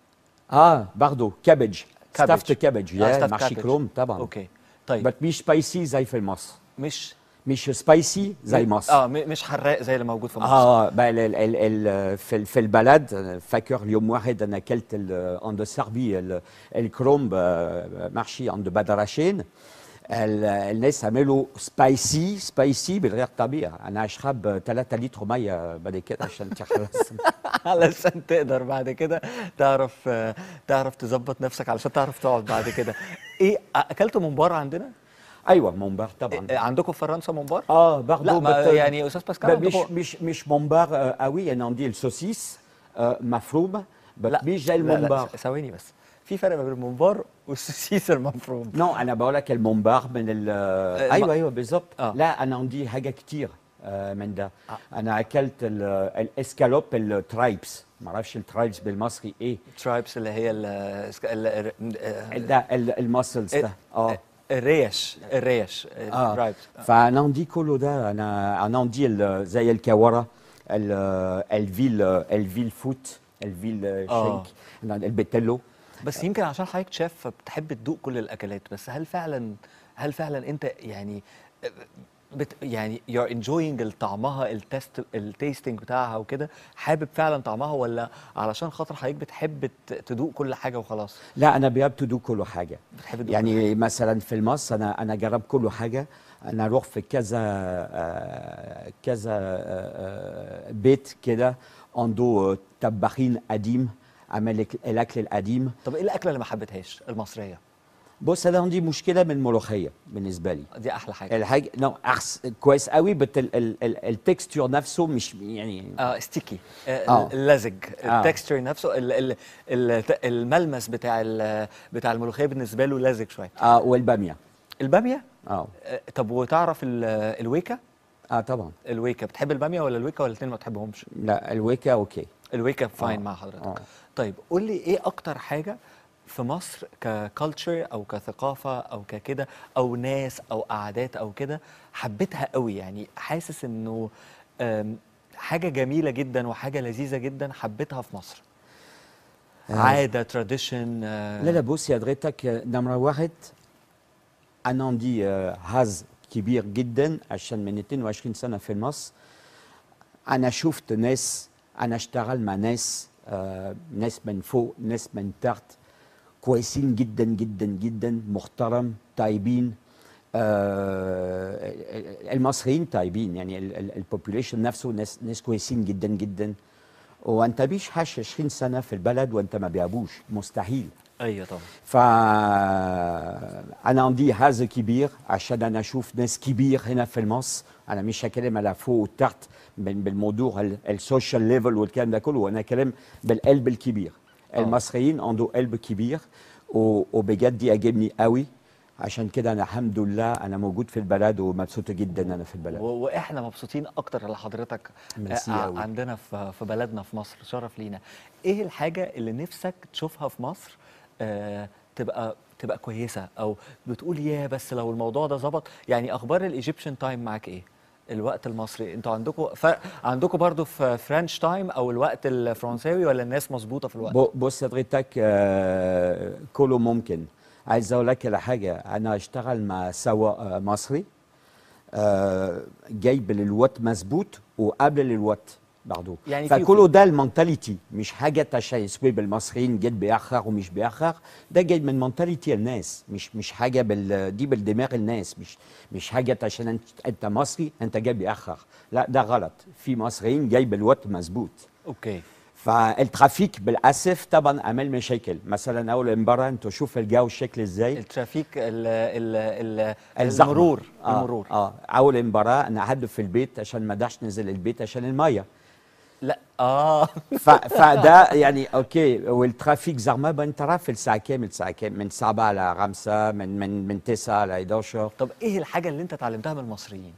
اه برضه كابج ستافت كابج آه، يا stuffed محشي cabbage. كروم طبعا اوكي طيب بس مش سبايسي زي في مصر مش مش سبايسي زي مصر اه م- مش حراق زي اللي موجود في مصر اه بقى ال ال ال ال في, ال- في البلد أنا فاكر اليوم واحد انا اكلت ال- عند صاحبي ال- الكرومب آه، محشي عند بدرشين ال- الناس عملوا سبايسي سبايسي بالغير طبيعي انا اشرب 3 لتر ميه بعد كده عشان تخلص علشان تقدر بعد كده تعرف آه، تعرف تظبط نفسك علشان تعرف تقعد بعد كده ايه اكلتوا ممبار عندنا ايوه ممبار طبعا إيه، عندكم في فرنسا ممبار اه برضه لا ما بت- يعني استاذ باسكال ب- مش عندكم مش مش ممبار آه، قوي انا عندي السوسيس آه، مفرومه بس مش زي لا، لا، الممبار ثواني بس في فرق بين الممبار والسوسيس المفروم نو انا بقول لك الممبار من ال الم- ايوه ايوه بالظبط آه. لا انا عندي حاجه كتير آه، من ده انا اكلت ال- الاسكالوب الترايبس ما اعرفش الترايبس بالمصري ايه ترايبس اللي هي ال ال- ال- ده ال- المسلز ده اه الريش الريش اه ترايبس فانا عندي كله ده انا انا عندي ال- زي الكوارع ال- الفيل الفيل فوت الفيل آه. شينك البتلو بس يمكن عشان حضرتك شاف فبتحب تدوق كل الاكلات بس هل فعلا هل فعلا انت يعني بت يعني you're enjoying طعمها التست التيستنج بتاعها وكده حابب فعلا طعمها ولا علشان خاطر حضرتك بتحب ت- تدوق كل حاجه وخلاص لا انا بحب تدو كل حاجه بتحب تدوق يعني مثلا في مصر انا انا جرب كل حاجه انا اروح في كذا آه، كذا آه، بيت كده عنده طباخين قديم عمل لك الاكل القديم طب ايه الاكله اللي ما حبيتهاش المصريه بص انا عندي مشكله من الملوخيه بالنسبه لي دي احلى حاجه الحاجه نو أحس كويس قوي بس ال- ال- ال- التكستيور نفسه مش يعني اه ستيكي آه. آه. اللزج آه. التكستشر نفسه ال ال ال الملمس بتاع ال- بتاع الملوخيه بالنسبه له لزج شويه اه والباميه الباميه اه آه، طب وتعرف ال- الويكا اه طبعا الويكا بتحب الباميه ولا الويكا ولا الاثنين ما بتحبهمش لا الويكا اوكي الويكا فاين آه. مع حضرتك آه. طيب قول لي ايه اكتر حاجه في مصر ككالتشر او كثقافه او ككده او ناس او قعدات او كده حبيتها قوي يعني حاسس انه آم، حاجه جميله جدا وحاجه لذيذه جدا حبيتها في مصر عاده تراديشن لا لا بص يا حضرتك آه، نمرة واحد أنا عندي آه، هز كبير جدا عشان من 22 سنة في مصر أنا شفت ناس أنا اشتغل مع ناس آه، ناس من فوق ناس من تحت كويسين جدا جدا جدا محترم طيبين آه، المصريين طيبين يعني البوبوليشن نفسه ناس ناس كويسين جدا جدا وانت مش حاش 20 سنه في البلد وانت ما بيعبوش مستحيل ايوه طبعا فأنا عندي هذا كبير عشان أنا أشوف ناس كبير هنا في مصر أنا مش هكلم على فوق وتحت بال- بالموضوع ال- السوشيال ليفل والكلام ده كله أنا أكلم بالقلب الكبير المصريين عنده قلب كبير و- وبجد يعجبني قوي عشان كده أنا الحمد لله أنا موجود في البلد ومبسوط جدا أنا في البلد و- واحنا مبسوطين اكتر اللي حضرتك ميرسي آه، أوي. عندنا في في بلدنا في مصر شرف لينا ايه الحاجه اللي نفسك تشوفها في مصر آه تبقى تبقى كويسه او بتقول يا بس لو الموضوع ده ظبط يعني اخبار الايجيبشن تايم معاك ايه الوقت المصري انتوا عندكم فرق عندكم برضو في فرنش تايم او الوقت الفرنساوي ولا الناس مظبوطه في الوقت ب- بص حضرتك آه، كله ممكن عايز اقول لك على حاجه انا اشتغل مع سواق آه، مصري آه، جايب الوقت مظبوط وقبل الوقت برضه يعني في- فكله ده المنتاليتي مش حاجه عشان يسوي بالمصريين جيت بيأخر ومش بيأخر ده جاي من منتاليتي الناس مش مش حاجه بال دي بالدماغ الناس مش مش حاجه عشان انت, انت مصري انت جاي بيأخر لا ده غلط في مصريين جاي بالوقت مظبوط اوكي فالترافيك بالاسف طبعا عمل مشاكل مثلا اول امبارح انتوا شوف الجو شكل ازاي الترافيك ال ال ال الزحمة. المرور آه المرور اه اول امبارح انا قعدت في البيت عشان ما داش نزل البيت عشان الميه لا اه ف... فده يعني اوكي والترافيك زحمه بقى انت عارف الساعه كام الساعه كام من 7 ل 5 من من من 9 ل 11 طب ايه الحاجه اللي انت اتعلمتها من المصريين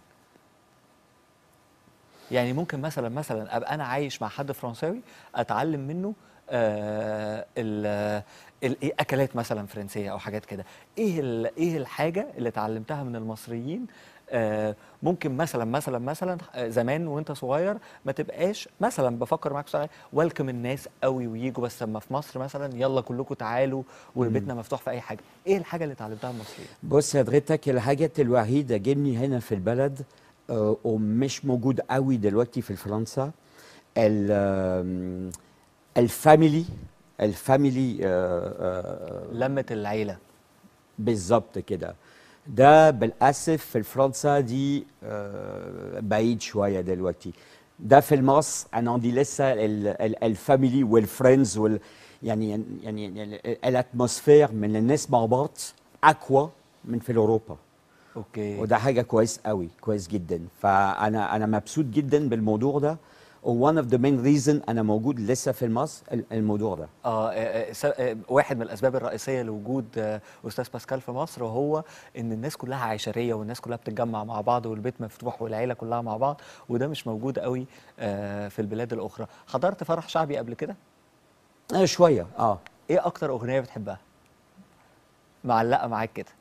يعني ممكن مثلا مثلا ابقى انا عايش مع حد فرنساوي اتعلم منه آه ال ال- إيه اكلات مثلا فرنسيه او حاجات كده ايه ال- ايه الحاجه اللي اتعلمتها من المصريين آه ممكن مثلا مثلا مثلا آه، زمان وانت صغير ما تبقاش مثلا بفكر معاك صغير ويلكم الناس قوي ويجوا بس لما في مصر مثلا يلا كلكم تعالوا وبيتنا مفتوح في اي حاجه ايه الحاجه اللي اتعلمتها من المصريين بص حضرتك الحاجات الوحيده جبني هنا في البلد آه، ومش موجود قوي دلوقتي في فرنسا ال- آم، الفاميلي الفاميلي آه، آه، لمه العيله بالظبط كده ده بالاسف في فرنسا دي آه، بعيد شويه دلوقتي ده في مصر انا عندي لسه ال- ال- الفاميلي والفريندز وال يعني يعني يعني الاتموسفير من الناس مع بعض اقوى من في اوروبا اوكي وده حاجه كويس قوي كويس جدا فانا انا مبسوط جدا بالموضوع ده و one of the main reason انا موجود لسه في مصر ال- الموضوع ده آه آه، آه، س- آه، واحد من الاسباب الرئيسيه لوجود آه، استاذ باسكال في مصر وهو ان الناس كلها عشريه والناس كلها بتتجمع مع بعض والبيت مفتوح والعيله كلها مع بعض وده مش موجود قوي آه، في البلاد الاخرى حضرت فرح شعبي قبل كده آه، شويه اه ايه اكتر اغنيه بتحبها معلقه معاك كده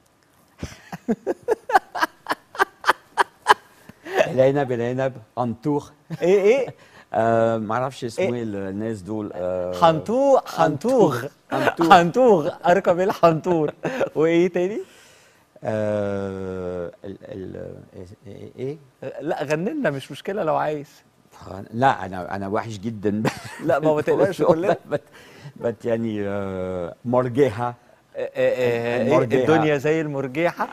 العنب العنب انتور ايه ايه آه ما اعرفش اسمه إيه؟ ايه الناس دول آه حنطوغ حنطوغ حنطوغ. حنطوغ اركب الحنطور وايه تاني آه ال ال ايه إيه؟ لا غني لنا مش مشكله لو عايز لا انا انا وحش جدا لا، ما هو ما تقلقش كلنا. بت, بت يعني آه مرجحه آه، آه، آه، المرجحة. الدنيا زي المرجحة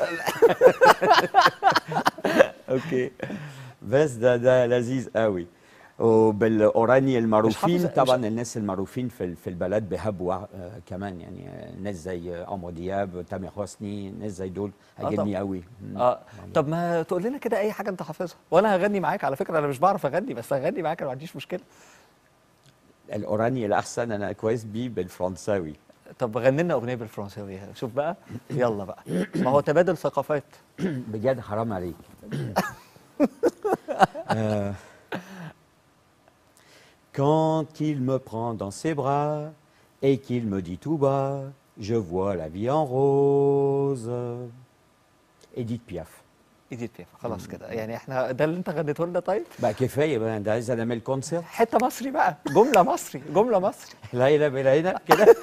اوكي بس ده ده لذيذ قوي وبالاوراني المعروفين حافظ- مش- طبعا الناس المعروفين في ال- في البلد بيحبوا آه كمان يعني آه، ناس زي عمرو دياب تامر حسني ناس زي دول عجبني طبعا. قوي مم. اه طب ما تقول لنا كده اي حاجه انت حافظها وانا هغني معاك على فكره انا مش بعرف اغني بس هغني معاك انا ما عنديش مشكله الاوراني الاحسن انا كويس بيه بالفرنساوي طب غني لنا اغنيه بالفرنساوي شوف بقى يلا بقى ما هو تبادل ثقافات بجد حرام عليك Euh, Quand il me prend dans ses bras et qu'il me dit tout bas, je vois la vie en rose. Edith Piaf. ايديت بيف خلاص كده يعني احنا ده اللي انت غنيته لنا طيب بقى كفايه بقى ده عايز نعمل كونسرت حته مصري بقى جمله مصري جمله مصري ليلى بليلى كده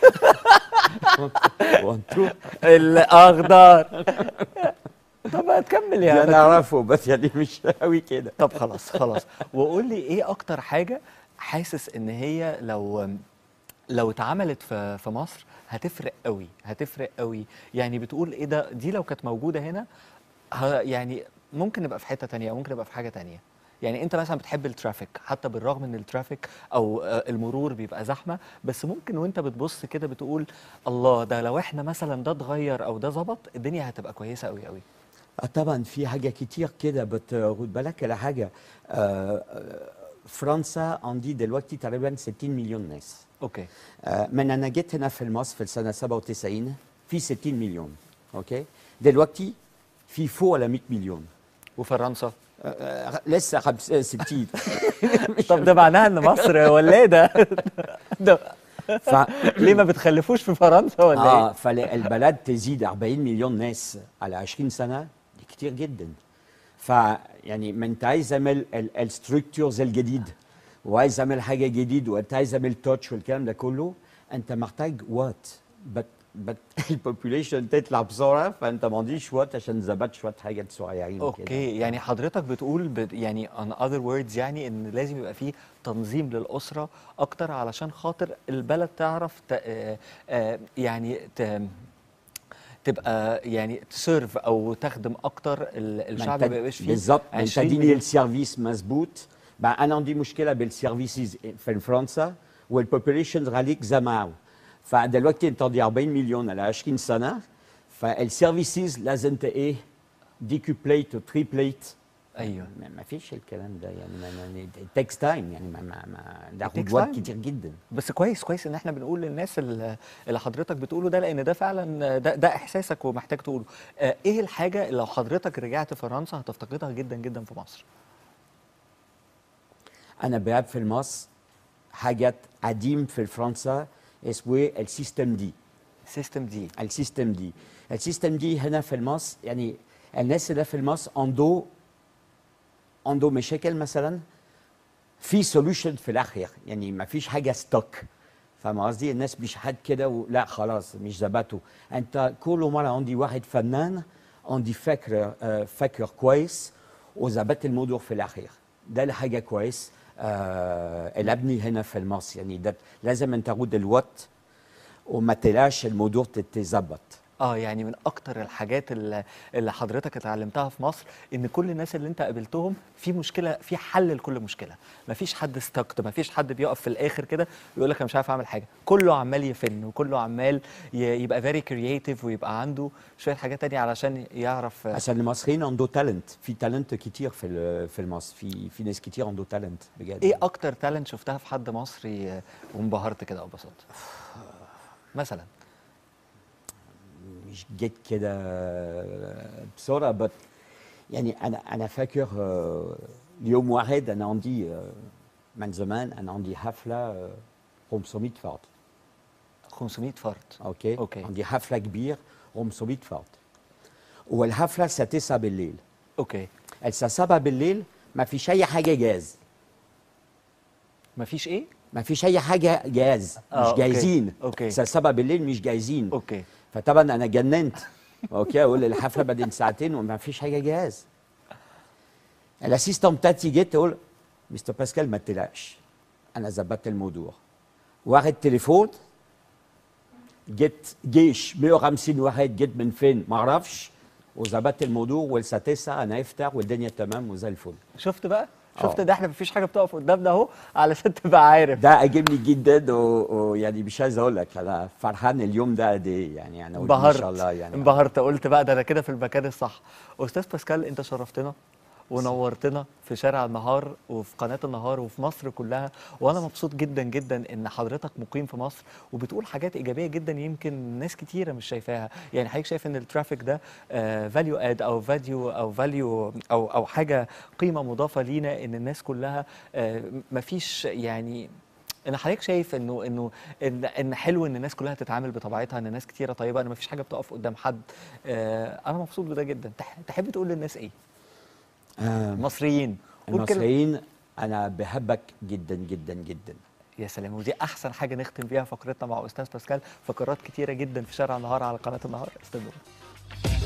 وانتو الاخضر طب هتكمل يا انا بدر. اعرفه بس يعني مش قوي كده طب خلاص خلاص وقول لي ايه اكتر حاجه حاسس ان هي لو لو اتعملت في في مصر هتفرق قوي هتفرق قوي يعني بتقول ايه ده دي لو كانت موجوده هنا ه- يعني ممكن نبقى في حته تانية او ممكن نبقى في حاجه تانية يعني انت مثلا بتحب الترافيك حتى بالرغم ان الترافيك او آه، المرور بيبقى زحمه بس ممكن وانت بتبص كده بتقول الله ده لو احنا مثلا ده اتغير او ده ظبط الدنيا هتبقى كويسه قوي قوي آه طبعا في حاجة كتير كده بتاخد بالك على حاجة آه، آه، فرنسا عندي دلوقتي تقريبا 60 مليون ناس اوكي آه، من أنا جيت هنا في مصر في السنة 97 في 60 مليون أوكي دلوقتي في فوق على 100 مليون وفرنسا آه، آه، لسه خمس- آه، 60 طب ده معناها ان مصر ولاده ده ف... ليه ما بتخلفوش في فرنسا ولا اه ايه؟ فالبلد تزيد 40 مليون ناس على 20 سنه دي كتير جدا فيعني ما انت عايز تعمل الستركتورز الجديد وعايز تعمل حاجه جديد وانت عايز تعمل تاتش والكلام ده كله انت محتاج وقت بت بت البوبوليشن تطلع بسرعه فانت ما عنديش وقت عشان نظبط شويه حاجات صغيرين كده. اوكي يعني حضرتك بتقول ب... يعني on other words يعني ان لازم يبقى فيه تنظيم للاسره اكتر علشان خاطر البلد تعرف ت... آه، آه، يعني ت... تبقى يعني تسيرف او تخدم اكتر ال- ما الشعب انت ما يبقاش فيه بالظبط ما انت 20 تديني مليون. السيرفيس مظبوط بقى انا عندي مشكله بالسيرفيسز في فرنسا والبوبوليشن غاليك زماو فدلوقتي انت عندي 40 مليون على 20 سنه فالسيرفيسز لازم ت- ايه ديكوبليت وتريبليت ايوه ما ما فيش الكلام ده يعني ما تكس تايم يعني ما ما, ما ده It takes ياخد وقت time. كتير جدا بس كويس كويس ان احنا بنقول للناس اللي اللي حضرتك بتقوله ده لان ده فعلا ده, ده احساسك ومحتاج تقوله آه، ايه الحاجه اللي لو حضرتك رجعت فرنسا هتفتقدها جدا جدا في مصر انا بلعب في مصر حاجات قديم في فرنسا اسمه السيستم دي السيستم دي السيستم دي السيستم دي هنا في مصر يعني الناس اللي في مصر عنده عنده مشاكل مثلا في سولوشن في الاخر يعني ما فيش حاجه ستوك فاهم قصدي الناس مش حد كده و- لا خلاص مش زبطوا انت كل مره عندي واحد فنان عندي فكر آه، فكر كويس وظبط الموضوع في الاخر ده الحاجه كويس آه الابني هنا في مصر يعني ده لازم انت تاخد الوقت وما تلاش الموضوع تتظبط اه يعني من اكتر الحاجات اللي, اللي حضرتك اتعلمتها في مصر ان كل الناس اللي انت قابلتهم في مشكله في حل لكل مشكله مفيش حد استكت مفيش حد بيقف في الاخر كده ويقول لك انا مش عارف اعمل حاجه كله عمال يفن وكله عمال ي- يبقى فيري كرييتيف ويبقى عنده شويه حاجات تانية علشان يعرف عشان المصريين عنده تالنت في تالنت كتير في ال- في مصر في في ناس كتير عنده تالنت بجد ايه اكتر تالنت شفتها في حد مصري آه، وانبهرت كده ببساطه مثلا مش جيت كده بسرعه بس يعني انا انا فاكر آه، يوم واحد انا عندي آه، من زمان انا عندي حفله آه، 500 فرد 500 فرد اوكي أوكي. عندي حفله كبير 500 فرد والحفله الساعه 9 بالليل اوكي الساعه 7 بالليل ما فيش اي حاجه جاهز مفيش ايه ما فيش اي حاجه جاهز آه، مش أوكي. جاهزين أوكي. الساعه 7 بالليل مش جاهزين اوكي فطبعا انا جننت اوكي اقول الحفله بعدين ساعتين وما فيش حاجه جاهز الاسيستنت بتاعتي جيت تقول مستر باسكال ما تقلقش انا ظبطت الموضوع واخد تليفون جيت جيش 150 واحد جيت من فين ما اعرفش وظبطت الموضوع والساعه 9 انا افتح والدنيا تمام وزي الفل شفت بقى شفت آه. ده احنا مفيش حاجه بتقف قدامنا اهو علشان تبقى عارف ده عجبني جدا و- ويعني مش عايز اقول لك انا فرحان اليوم ده قد ايه يعني انا قلت ما انبهرت شاء الله يعني انبهرت قلت بقى ده انا كده في المكان الصح استاذ باسكال انت شرفتنا ونورتنا في شارع النهار وفي قناة النهار وفي مصر كلها وانا مبسوط جدا جدا ان حضرتك مقيم في مصر وبتقول حاجات ايجابيه جدا يمكن ناس كتيره مش شايفاها يعني حضرتك شايف ان الترافيك ده فاليو اد او فاليو او فاليو او او حاجه قيمه مضافه لينا ان الناس كلها آه، مفيش يعني ان حضرتك شايف انه انه ان ان حلو ان الناس كلها تتعامل بطبيعتها ان الناس كتيره طيبه ان مفيش حاجه بتقف قدام حد آه انا مبسوط بده جدا تح- تحب تقول للناس ايه آه المصريين قول كلمة. المصريين انا بحبك جدا جدا جدا يا سلام ودي احسن حاجه نختم بيها فقرتنا مع استاذ باسكال فقرات كتيره جدا في شارع النهار على قناه النهار استنوا